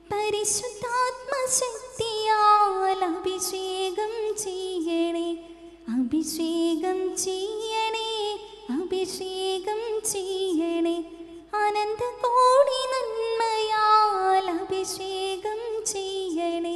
പരിശുദ്ധാത്മശക്തിയാൽ അഭിഷേകം ചെയ്യണേ അഭിഷേകം ചെയ്യണേ അഭിഷേകം ചെയ്യണേ അനന്ത കോടി നന്മയാൽ അഭിഷേകം ചെയ്യണേ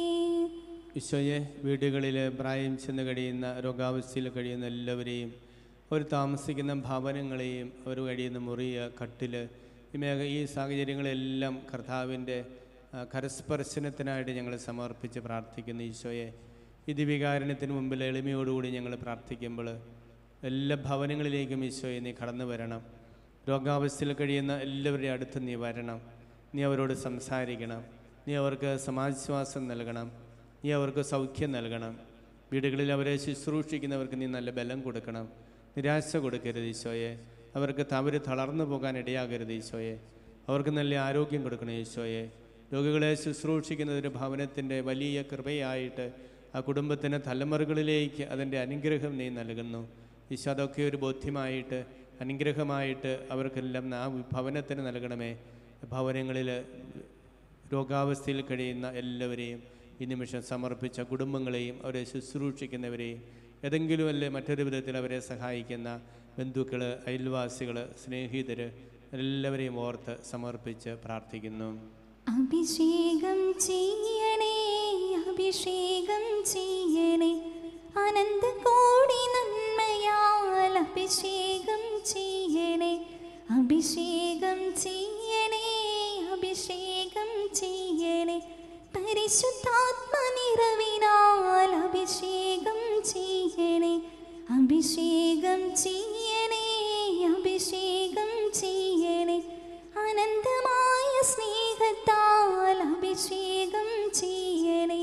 ഈശോയെ വീടുകളിൽ പ്രായം ചെന്ന് കഴിയുന്ന രോഗാവസ്ഥയിൽ കഴിയുന്ന എല്ലാവരെയും അവർ താമസിക്കുന്ന ഭവനങ്ങളെയും അവർ കഴിയുന്ന മുറി കട്ടിൽ ഈ മേഖ ഈ സാഹചര്യങ്ങളെല്ലാം കർത്താവിൻ്റെ ആ, കരസ്പർശനത്തിനായിട്ട് ഞങ്ങൾ സമർപ്പിച്ച് പ്രാർത്ഥിക്കുന്നു ഈശോയെ ഈ ദിവികാരണത്തിന് മുമ്പിൽ എളിമയോടുകൂടി ഞങ്ങൾ പ്രാർത്ഥിക്കുമ്പോൾ എല്ലാ ഭവനങ്ങളിലേക്കും ഈശോയെ നീ കടന്നു വരണം രോഗാവസ്ഥയിൽ കഴിയുന്ന എല്ലാവരുടെയും അടുത്ത് നീ വരണം നീ അവരോട് സംസാരിക്കണം നീ അവർക്ക് സമാശ്വാസം നൽകണം നീ അവർക്ക് സൗഖ്യം നൽകണം വീടുകളിൽ അവരെ ശുശ്രൂഷിക്കുന്നവർക്ക് നീ നല്ല ബലം കൊടുക്കണം നിരാശ കൊടുക്കരുത് ഈശോയെ അവർക്ക് തവര് തളർന്നു പോകാൻ ഇടയാകരുത് ഈശോയെ അവർക്ക് നല്ല ആരോഗ്യം കൊടുക്കണം ഈശോയെ രോഗികളെ ശുശ്രൂഷിക്കുന്നത് ഒരു ഭവനത്തിൻ്റെ വലിയ കൃപയായിട്ട് ആ കുടുംബത്തിൻ്റെ തലമുറകളിലേക്ക് അതിൻ്റെ അനുഗ്രഹം നീ നൽകുന്നു ഈശോ അതൊക്കെ ഒരു ബോധ്യമായിട്ട് അനുഗ്രഹമായിട്ട് അവർക്കെല്ലാം ആ ഭവനത്തിന് നൽകണമേ ഭവനങ്ങളിൽ രോഗാവസ്ഥയിൽ കഴിയുന്ന എല്ലാവരെയും ഈ നിമിഷം സമർപ്പിച്ച കുടുംബങ്ങളെയും അവരെ ശുശ്രൂഷിക്കുന്നവരെയും ഏതെങ്കിലും അല്ലെ മറ്റൊരു വിധത്തിൽ അവരെ സഹായിക്കുന്ന ബന്ധുക്കൾ അയൽവാസികൾ സ്നേഹിതർ എല്ലാവരെയും ഓർത്ത് സമർപ്പിച്ച് പ്രാർത്ഥിക്കുന്നു അഭിഷേകം ചെയ്യണേ അഭിഷേകം ചെയ്യണേ അനന്ത കോടി നന്മയാൽ അഭിഷേകം ചെയ്യണേ അഭിഷേകം ചെയ്യണേ അഭിഷേകം ചെയ്യണേ പരിശുദ്ധാത്മ നിറവിനാൽ അഭിഷേകം ചെയ്യണേ അഭിഷേകം ചെയ്യണേ അഭിഷേകം ചെയ്യണേ അനന്തമായ സ്നേഹത്താൽ അഭിഷേകം ചെയ്യണേ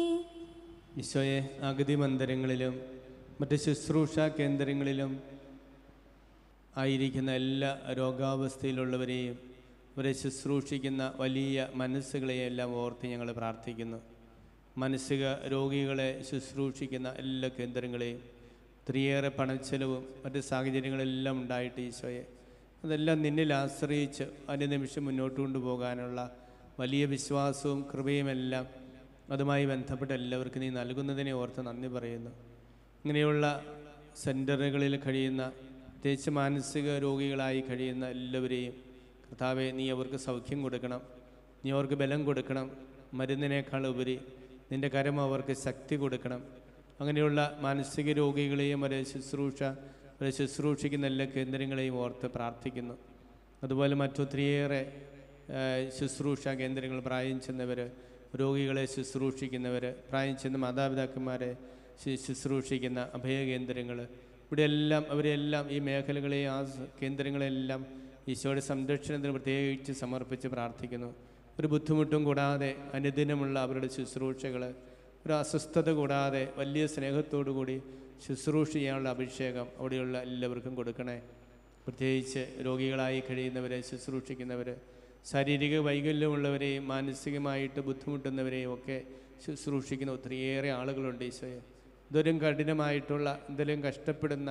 ഈശോയെ അഗതി മന്ദിരങ്ങളിലും മറ്റ് ശുശ്രൂഷ കേന്ദ്രങ്ങളിലും ആയിരിക്കുന്ന എല്ലാ രോഗാവസ്ഥയിലുള്ളവരെയും അവരെ ശുശ്രൂഷിക്കുന്ന വലിയ മനസ്സുകളെയും എല്ലാം ഓർത്ത് ഞങ്ങൾ പ്രാർത്ഥിക്കുന്നു മാനസിക രോഗികളെ ശുശ്രൂഷിക്കുന്ന എല്ലാ കേന്ദ്രങ്ങളെയും ഒത്തിരിയേറെ പണച്ചെലവും മറ്റ് സാഹചര്യങ്ങളെല്ലാം ഉണ്ടായിട്ട് ഈശോയെ അതെല്ലാം നിന്നിൽ ആശ്രയിച്ച് അനുനിമിഷം മുന്നോട്ട് കൊണ്ടുപോകാനുള്ള വലിയ വിശ്വാസവും കൃപയുമെല്ലാം അതുമായി ബന്ധപ്പെട്ട എല്ലാവർക്കും നീ നൽകുന്നതിനെ ഓർത്ത് നന്ദി പറയുന്നു ഇങ്ങനെയുള്ള സെൻറ്ററുകളിൽ കഴിയുന്ന പ്രത്യേകിച്ച് മാനസിക രോഗികളായി കഴിയുന്ന എല്ലാവരെയും കർത്താവെ നീ അവർക്ക് സൗഖ്യം കൊടുക്കണം നീ അവർക്ക് ബലം കൊടുക്കണം മരുന്നിനേക്കാൾ ഉപരി നിൻ്റെ കരം അവർക്ക് ശക്തി കൊടുക്കണം അങ്ങനെയുള്ള മാനസിക രോഗികളെയും അവരെ ശുശ്രൂഷ അവരെ ശുശ്രൂഷിക്കുന്ന എല്ലാ കേന്ദ്രങ്ങളെയും ഓർത്ത് പ്രാർത്ഥിക്കുന്നു അതുപോലെ മറ്റൊത്തിരിയേറെ ആ, ശുശ്രൂഷ കേന്ദ്രങ്ങൾ പ്രായം ചെന്നവർ രോഗികളെ ശുശ്രൂഷിക്കുന്നവർ പ്രായം ചെന്ന മാതാപിതാക്കന്മാരെ ശു- ശുശ്രൂഷിക്കുന്ന അഭയകേന്ദ്രങ്ങൾ ഇവിടെയെല്ലാം അവരെല്ലാം ഈ മേഖലകളെ ആ സ് കേന്ദ്രങ്ങളെല്ലാം ഈശോയുടെ സംരക്ഷണത്തിന് പ്രത്യേകിച്ച് സമർപ്പിച്ച് പ്രാർത്ഥിക്കുന്നു ഒരു ബുദ്ധിമുട്ടും കൂടാതെ അനുദിനമുള്ള അവരുടെ ശുശ്രൂഷകൾ ഒരു അസ്വസ്ഥത കൂടാതെ വലിയ സ്നേഹത്തോടു കൂടി ശുശ്രൂഷ ചെയ്യാനുള്ള അഭിഷേകം അവിടെയുള്ള എല്ലാവർക്കും കൊടുക്കണേ പ്രത്യേകിച്ച് രോഗികളായി കഴിയുന്നവരെ ശുശ്രൂഷിക്കുന്നവർ ശാരീരിക വൈകല്യമുള്ളവരെയും മാനസികമായിട്ട് ബുദ്ധിമുട്ടുന്നവരെയും ഒക്കെ ശുശ്രൂഷിക്കുന്ന ഒത്തിരിയേറെ ആളുകളുണ്ട് ഈശോയെ ഇതൊരും കഠിനമായിട്ടുള്ള എന്തെങ്കിലും കഷ്ടപ്പെടുന്ന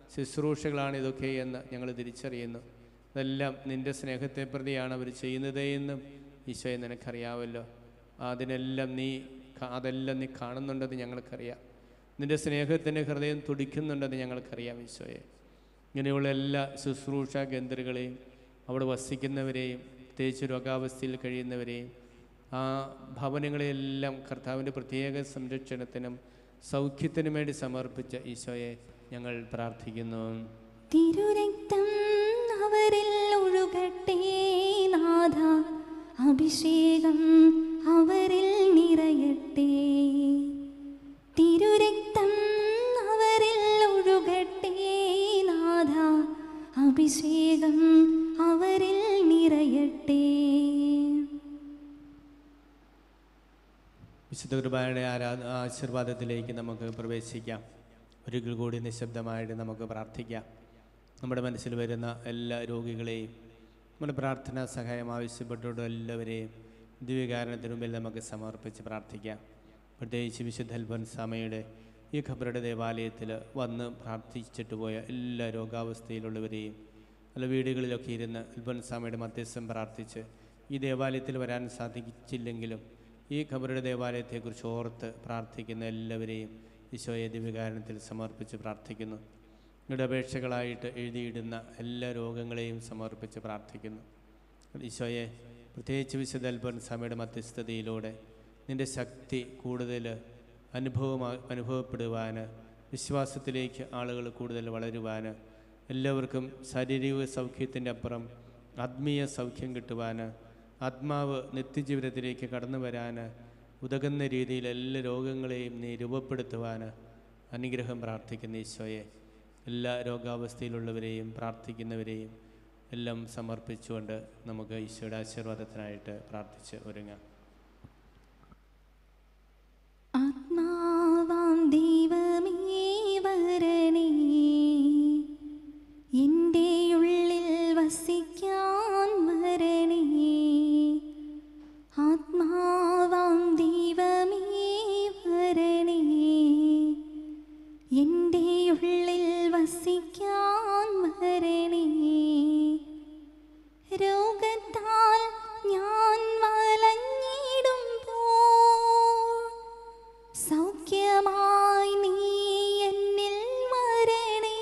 ശുശ്രൂഷകളാണ് ഇതൊക്കെ എന്ന് ഞങ്ങൾ തിരിച്ചറിയുന്നു അതെല്ലാം നിൻ്റെ സ്നേഹത്തെ പ്രതിയാണ് അവർ ചെയ്യുന്നത് എന്നും ഈശോയെ നിനക്കറിയാമല്ലോ അതിനെല്ലാം നീ കാ- അതെല്ലാം നീ കാണുന്നുണ്ടെന്ന് ഞങ്ങൾക്കറിയാം നിൻ്റെ സ്നേഹത്തിൻ്റെ ഹൃദയം തുടിക്കുന്നുണ്ടെന്ന് ഞങ്ങൾക്കറിയാം ഈശോയെ ഇങ്ങനെയുള്ള എല്ലാ ശുശ്രൂഷ കേന്ദ്രങ്ങളെയും അവിടെ വസിക്കുന്നവരെയും പ്രത്യേകിച്ച് രോഗാവസ്ഥയിൽ കഴിയുന്നവരെയും ആ ഭവനങ്ങളെയെല്ലാം കർത്താവിൻ്റെ പ്രത്യേക സംരക്ഷണത്തിനും സൗഖ്യത്തിനും വേണ്ടി സമർപ്പിച്ച ഈശോയെ ഞങ്ങൾ പ്രാർത്ഥിക്കുന്നു തിരുരക്തം അവരിൽ ഒഴുകട്ടെ നാഥ അഭിഷേകം അവരിൽ നിറയട്ടെ തിരുരക്തം അവരിൽ ഒഴുകട്ടെ നാഥ അഭിഷേകം അവരിൽ നിറയട്ടെ വിശുദ്ധ കുർബാനയുടെ ആരാ ആശീർവാദത്തിലേക്ക് നമുക്ക് പ്രവേശിക്കാം ഒരിക്കൽ കൂടി നിശബ്ദമായിട്ട് നമുക്ക് പ്രാർത്ഥിക്കാം നമ്മുടെ മനസ്സിൽ വരുന്ന എല്ലാ രോഗികളെയും നമ്മുടെ പ്രാർത്ഥനാ സഹായം ആവശ്യപ്പെട്ടുള്ള എല്ലാവരെയും ദിവ്യകാരണത്തിന് മുമ്പിൽ നമുക്ക് സമർപ്പിച്ച് പ്രാർത്ഥിക്കാം പ്രത്യേകിച്ച് വിശുദ്ധ അൽഫൻസാമയുടെ ഈ ഖബറുടെ ദേവാലയത്തിൽ വന്ന് പ്രാർത്ഥിച്ചിട്ട് പോയ എല്ലാ രോഗാവസ്ഥയിലുള്ളവരെയും അല്ല വീടുകളിലൊക്കെ ഇരുന്ന് അൽഫൻസാമയുടെ മധ്യസ്ഥം പ്രാർത്ഥിച്ച് ഈ ദേവാലയത്തിൽ വരാൻ സാധിച്ചില്ലെങ്കിലും ഈ ഖബറുടെ ദേവാലയത്തെക്കുറിച്ച് ഓർത്ത് പ്രാർത്ഥിക്കുന്ന എല്ലാവരെയും ഈശോയെ ദിവ്യകാരണത്തിൽ സമർപ്പിച്ച് പ്രാർത്ഥിക്കുന്നു നിങ്ങളുടെ അപേക്ഷകളായിട്ട് എഴുതിയിടുന്ന എല്ലാ രോഗങ്ങളെയും സമർപ്പിച്ച് പ്രാർത്ഥിക്കുന്നു ഈശോയെ പ്രത്യേകിച്ച് വിശുദ്ധ അൽബൻ സമയുടെ മധ്യസ്ഥതയിലൂടെ നിൻ്റെ ശക്തി കൂടുതൽ അനുഭവമാ അനുഭവപ്പെടുവാൻ വിശ്വാസത്തിലേക്ക് ആളുകൾ കൂടുതൽ വളരുവാൻ എല്ലാവർക്കും ശാരീരിക സൗഖ്യത്തിൻ്റെ അപ്പുറം ആത്മീയ സൗഖ്യം കിട്ടുവാൻ ആത്മാവ് നിത്യജീവിതത്തിലേക്ക് കടന്നു വരാൻ ഉതകുന്ന രീതിയിൽ എല്ലാ രോഗങ്ങളെയും നീ രൂപപ്പെടുത്തുവാൻ അനുഗ്രഹം പ്രാർത്ഥിക്കുന്ന ഈശോയെ എല്ലാ രോഗാവസ്ഥയിലുള്ളവരെയും പ്രാർത്ഥിക്കുന്നവരെയും എല്ലാം സമർപ്പിച്ചുകൊണ്ട് നമുക്ക് ഈശോയുടെ ആശീർവാദത്തിനായിട്ട് പ്രാർത്ഥിച്ച് ഒരുങ്ങാം ആത്മാവാം ദൈവമേ വരണേ എൻ്റെ ഉള്ളിൽ വസിക്കാൻ വരണേ ആത്മാവാം ദൈവമേ വരണേ എൻ്റെ ഉള്ളിൽ വസിക്കാൻ വരണേ രോഗത്താൽ ഞാൻ വലഞ്ഞിടുമ്പോൾ സൗഖ്യമായി നീ എന്നിൽ വരണേ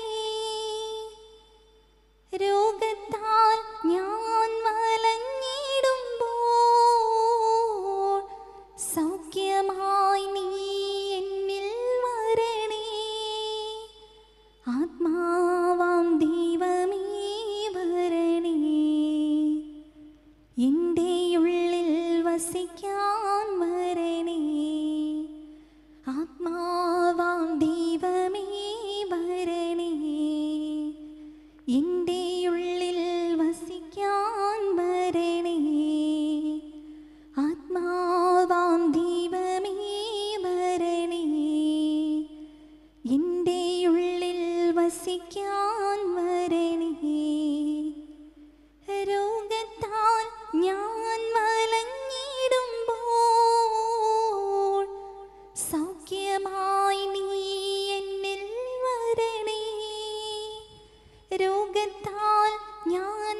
രോഗത്താൽ ഞാൻ വലഞ്ഞിടുമ്പോൾ സൗഖ്യമായി നീ എന്നിൽ വരണേ ആത്മാവാം ദൈവമേ വരണേ എൻ്റെ ഉള്ളിൽ വസിക്കാൻ വരണേ ആത്മാവാം ദൈവമേ വരണേ എൻ്റെ ഉള്ളിൽ വസിക്കാൻ വരണേ ആത്മാവാം ദൈവമേ വരണേ എൻ്റെ ഉള്ളിൽ വസിക്കാൻ വരണേ രോഗത്താൽ ഞാൻ വലഞ്ഞിടുമ്പോൾ സൗഖ്യമായി നീ എന്നിൽ വരണേ രോഗത്താൽ ഞാൻ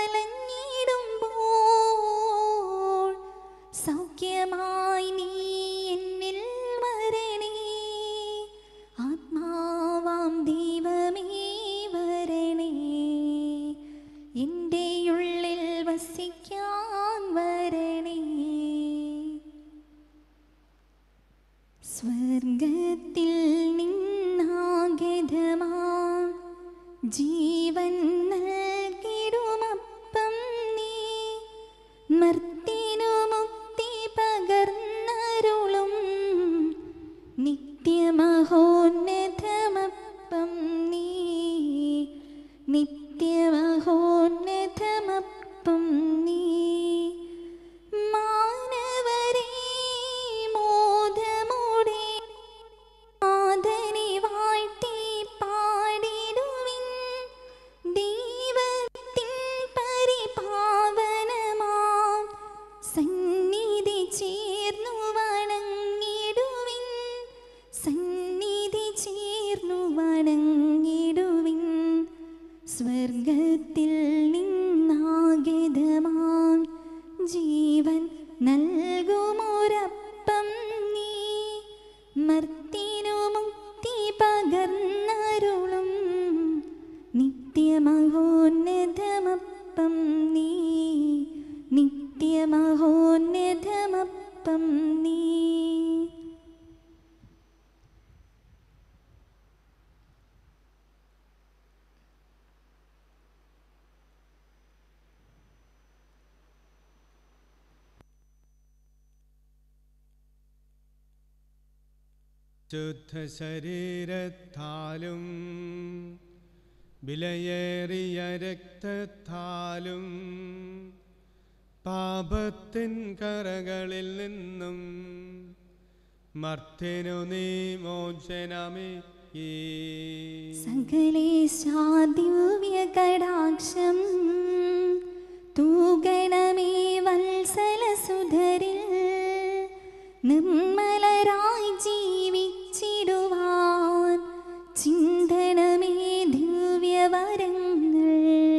വലഞ്ഞിടുമ്പോൾ സൗഖ്യമായി നീ എന്നിൽ വരണേ ആത്മാവാം ദൈവമേ വരണേ എൻ്റെ ഉള്ളിൽ വസിക്കാൻ വരണേ സ്വർഗത്തിൽ നിന്നാഗതമാം ജീവൻ നൽകിടുമപ്പം നീ മർത്തിനു മുക്തി പകർന്നരുളും നിത്യമഹോന്നതമപ്പം നീ നിത്യമഹോന്നതമപ്പം നീ മാനവരേ മോദമോടെ ആദനെ വാഴ്ത്തി പാടിടുവിൻ ദൈവത്തിൻ പരിപാവനമാം സന്നിധി ചേർന്നു വണങ്ങിടുവിൻ സന്നിധി ചേർന്നു വണങ്ങിടുവിൻ നിത്യമഹോന്നതമപ്പം നീ നിത്യമഹോന്നതമപ്പം നീ ശുദ്ധ ശരീരത്താലും വിലയേറിയ രക്തത്താലും പാപത്തിൻ കറകളിൽ നിന്നും മർത്യനു നീ മോചനമേ സകലേശാദിവ്യ കടാക്ഷം തൂഗണമേ വത്സലസുധരിൽ നിർമ്മലരായി ജീവിച്ചിടുവാൻ ചിന്തനമേ ദിവ്യവരങ്ങൾ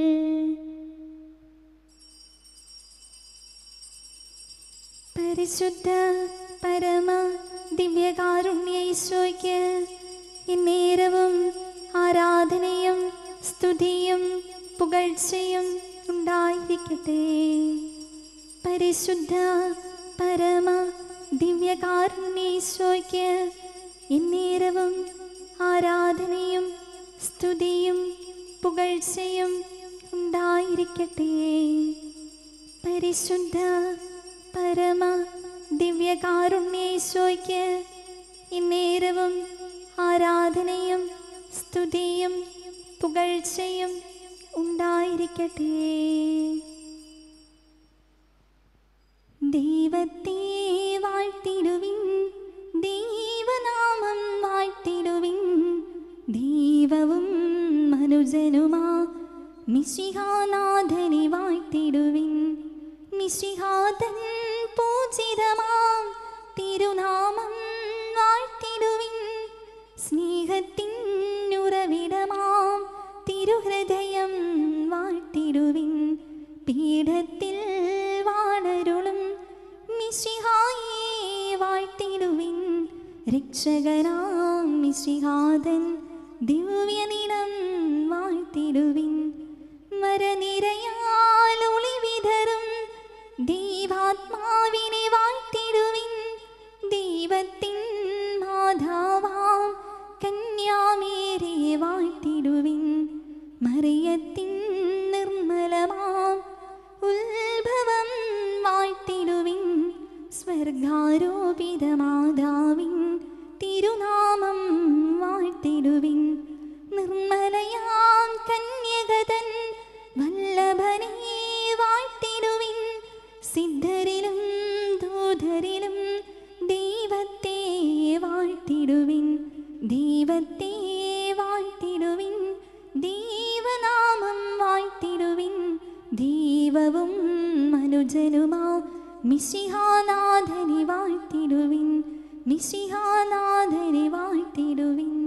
പരിശുദ്ധ പരമ ദിവ്യകാരുണ്യേശോയ്ക്ക് ഇന്നേരവും ആരാധനയും സ്തുതിയും പുകഴ്ചയും ഉണ്ടായിരിക്കട്ടെ പരിശുദ്ധ പരമ ദിവ്യകാരുണ്യേശോയ്ക്ക് ഇന്നേരവും ആരാധനയും സ്തുതിയും പുകഴ്ചയും ഉണ്ടായിരിക്കട്ടെ പരിശുദ്ധ പരമ ദിവ്യകാരുണ്യേശോയ്ക്ക് ഇന്നേരവും ആരാധനയും സ്തുതിയും പുകഴ്ചയും ഉണ്ടായിരിക്കട്ടെ ദൈവത്തെ വാഴ്ത്തിടുവിൻ ദൈവനാമം വാഴ്ത്തിടുവിൻ ദൈവവും മനുജനുമാ മിശിഹാനാഥനെ വാഴ്ത്തിടുവിൻ മിശിഹാതൻ പൂജിതമാം തിരുനാമം വാഴ്ത്തിടുവിൻ സ്നേഹത്തിൻ ഉറവിടമാം തിരുഹൃദയം വാഴ്ത്തിടുവിൻ പീഠത്തിൽ വാണരുളും മിശിഹായെ വാഴ്ത്തിടുവിൻ രക്ഷകനാം മിശിഹാതൻ ദിവ്യനിടം വാഴ്ത്തിടുവിൻ മരനിരയാൽ ഒളിവിതറും ദൈവാത്മാവിനെ വാഴ്ത്തിടുവിൻ ദൈവത്തിൻ മാതാവാം കന്യാമേരെ വാഴ്ത്തിടുവിൻ മറിയത്തിൻ നിർമ്മലമാം ഉത്ഭവം വാഴ്ത്തിടുവിൻ സ്വർഗാരോപിത മാതാവിൻ തിരുനാമം വാഴ്ത്തിടുവിൻ നിർമ്മലയാം കന്യകതൻ വല്ലഭനെ വാഴ്ത്തിടുവിൻ സിദ്ധരിലും ദൂതരിലും ദൈവത്തെ വാഴ്ത്തിടുവിൻ ദൈവത്തെ വാഴ്ത്തിടുവിൻ ദൈവനാമം വാഴ്ത്തിടുവിൻ ദൈവവും മനുജനുമാ മിശിഹാനാഥനെ വാഴ്ത്തിടുവിൻ മിശിഹാനാഥനെ വാഴ്ത്തിടുവിൻ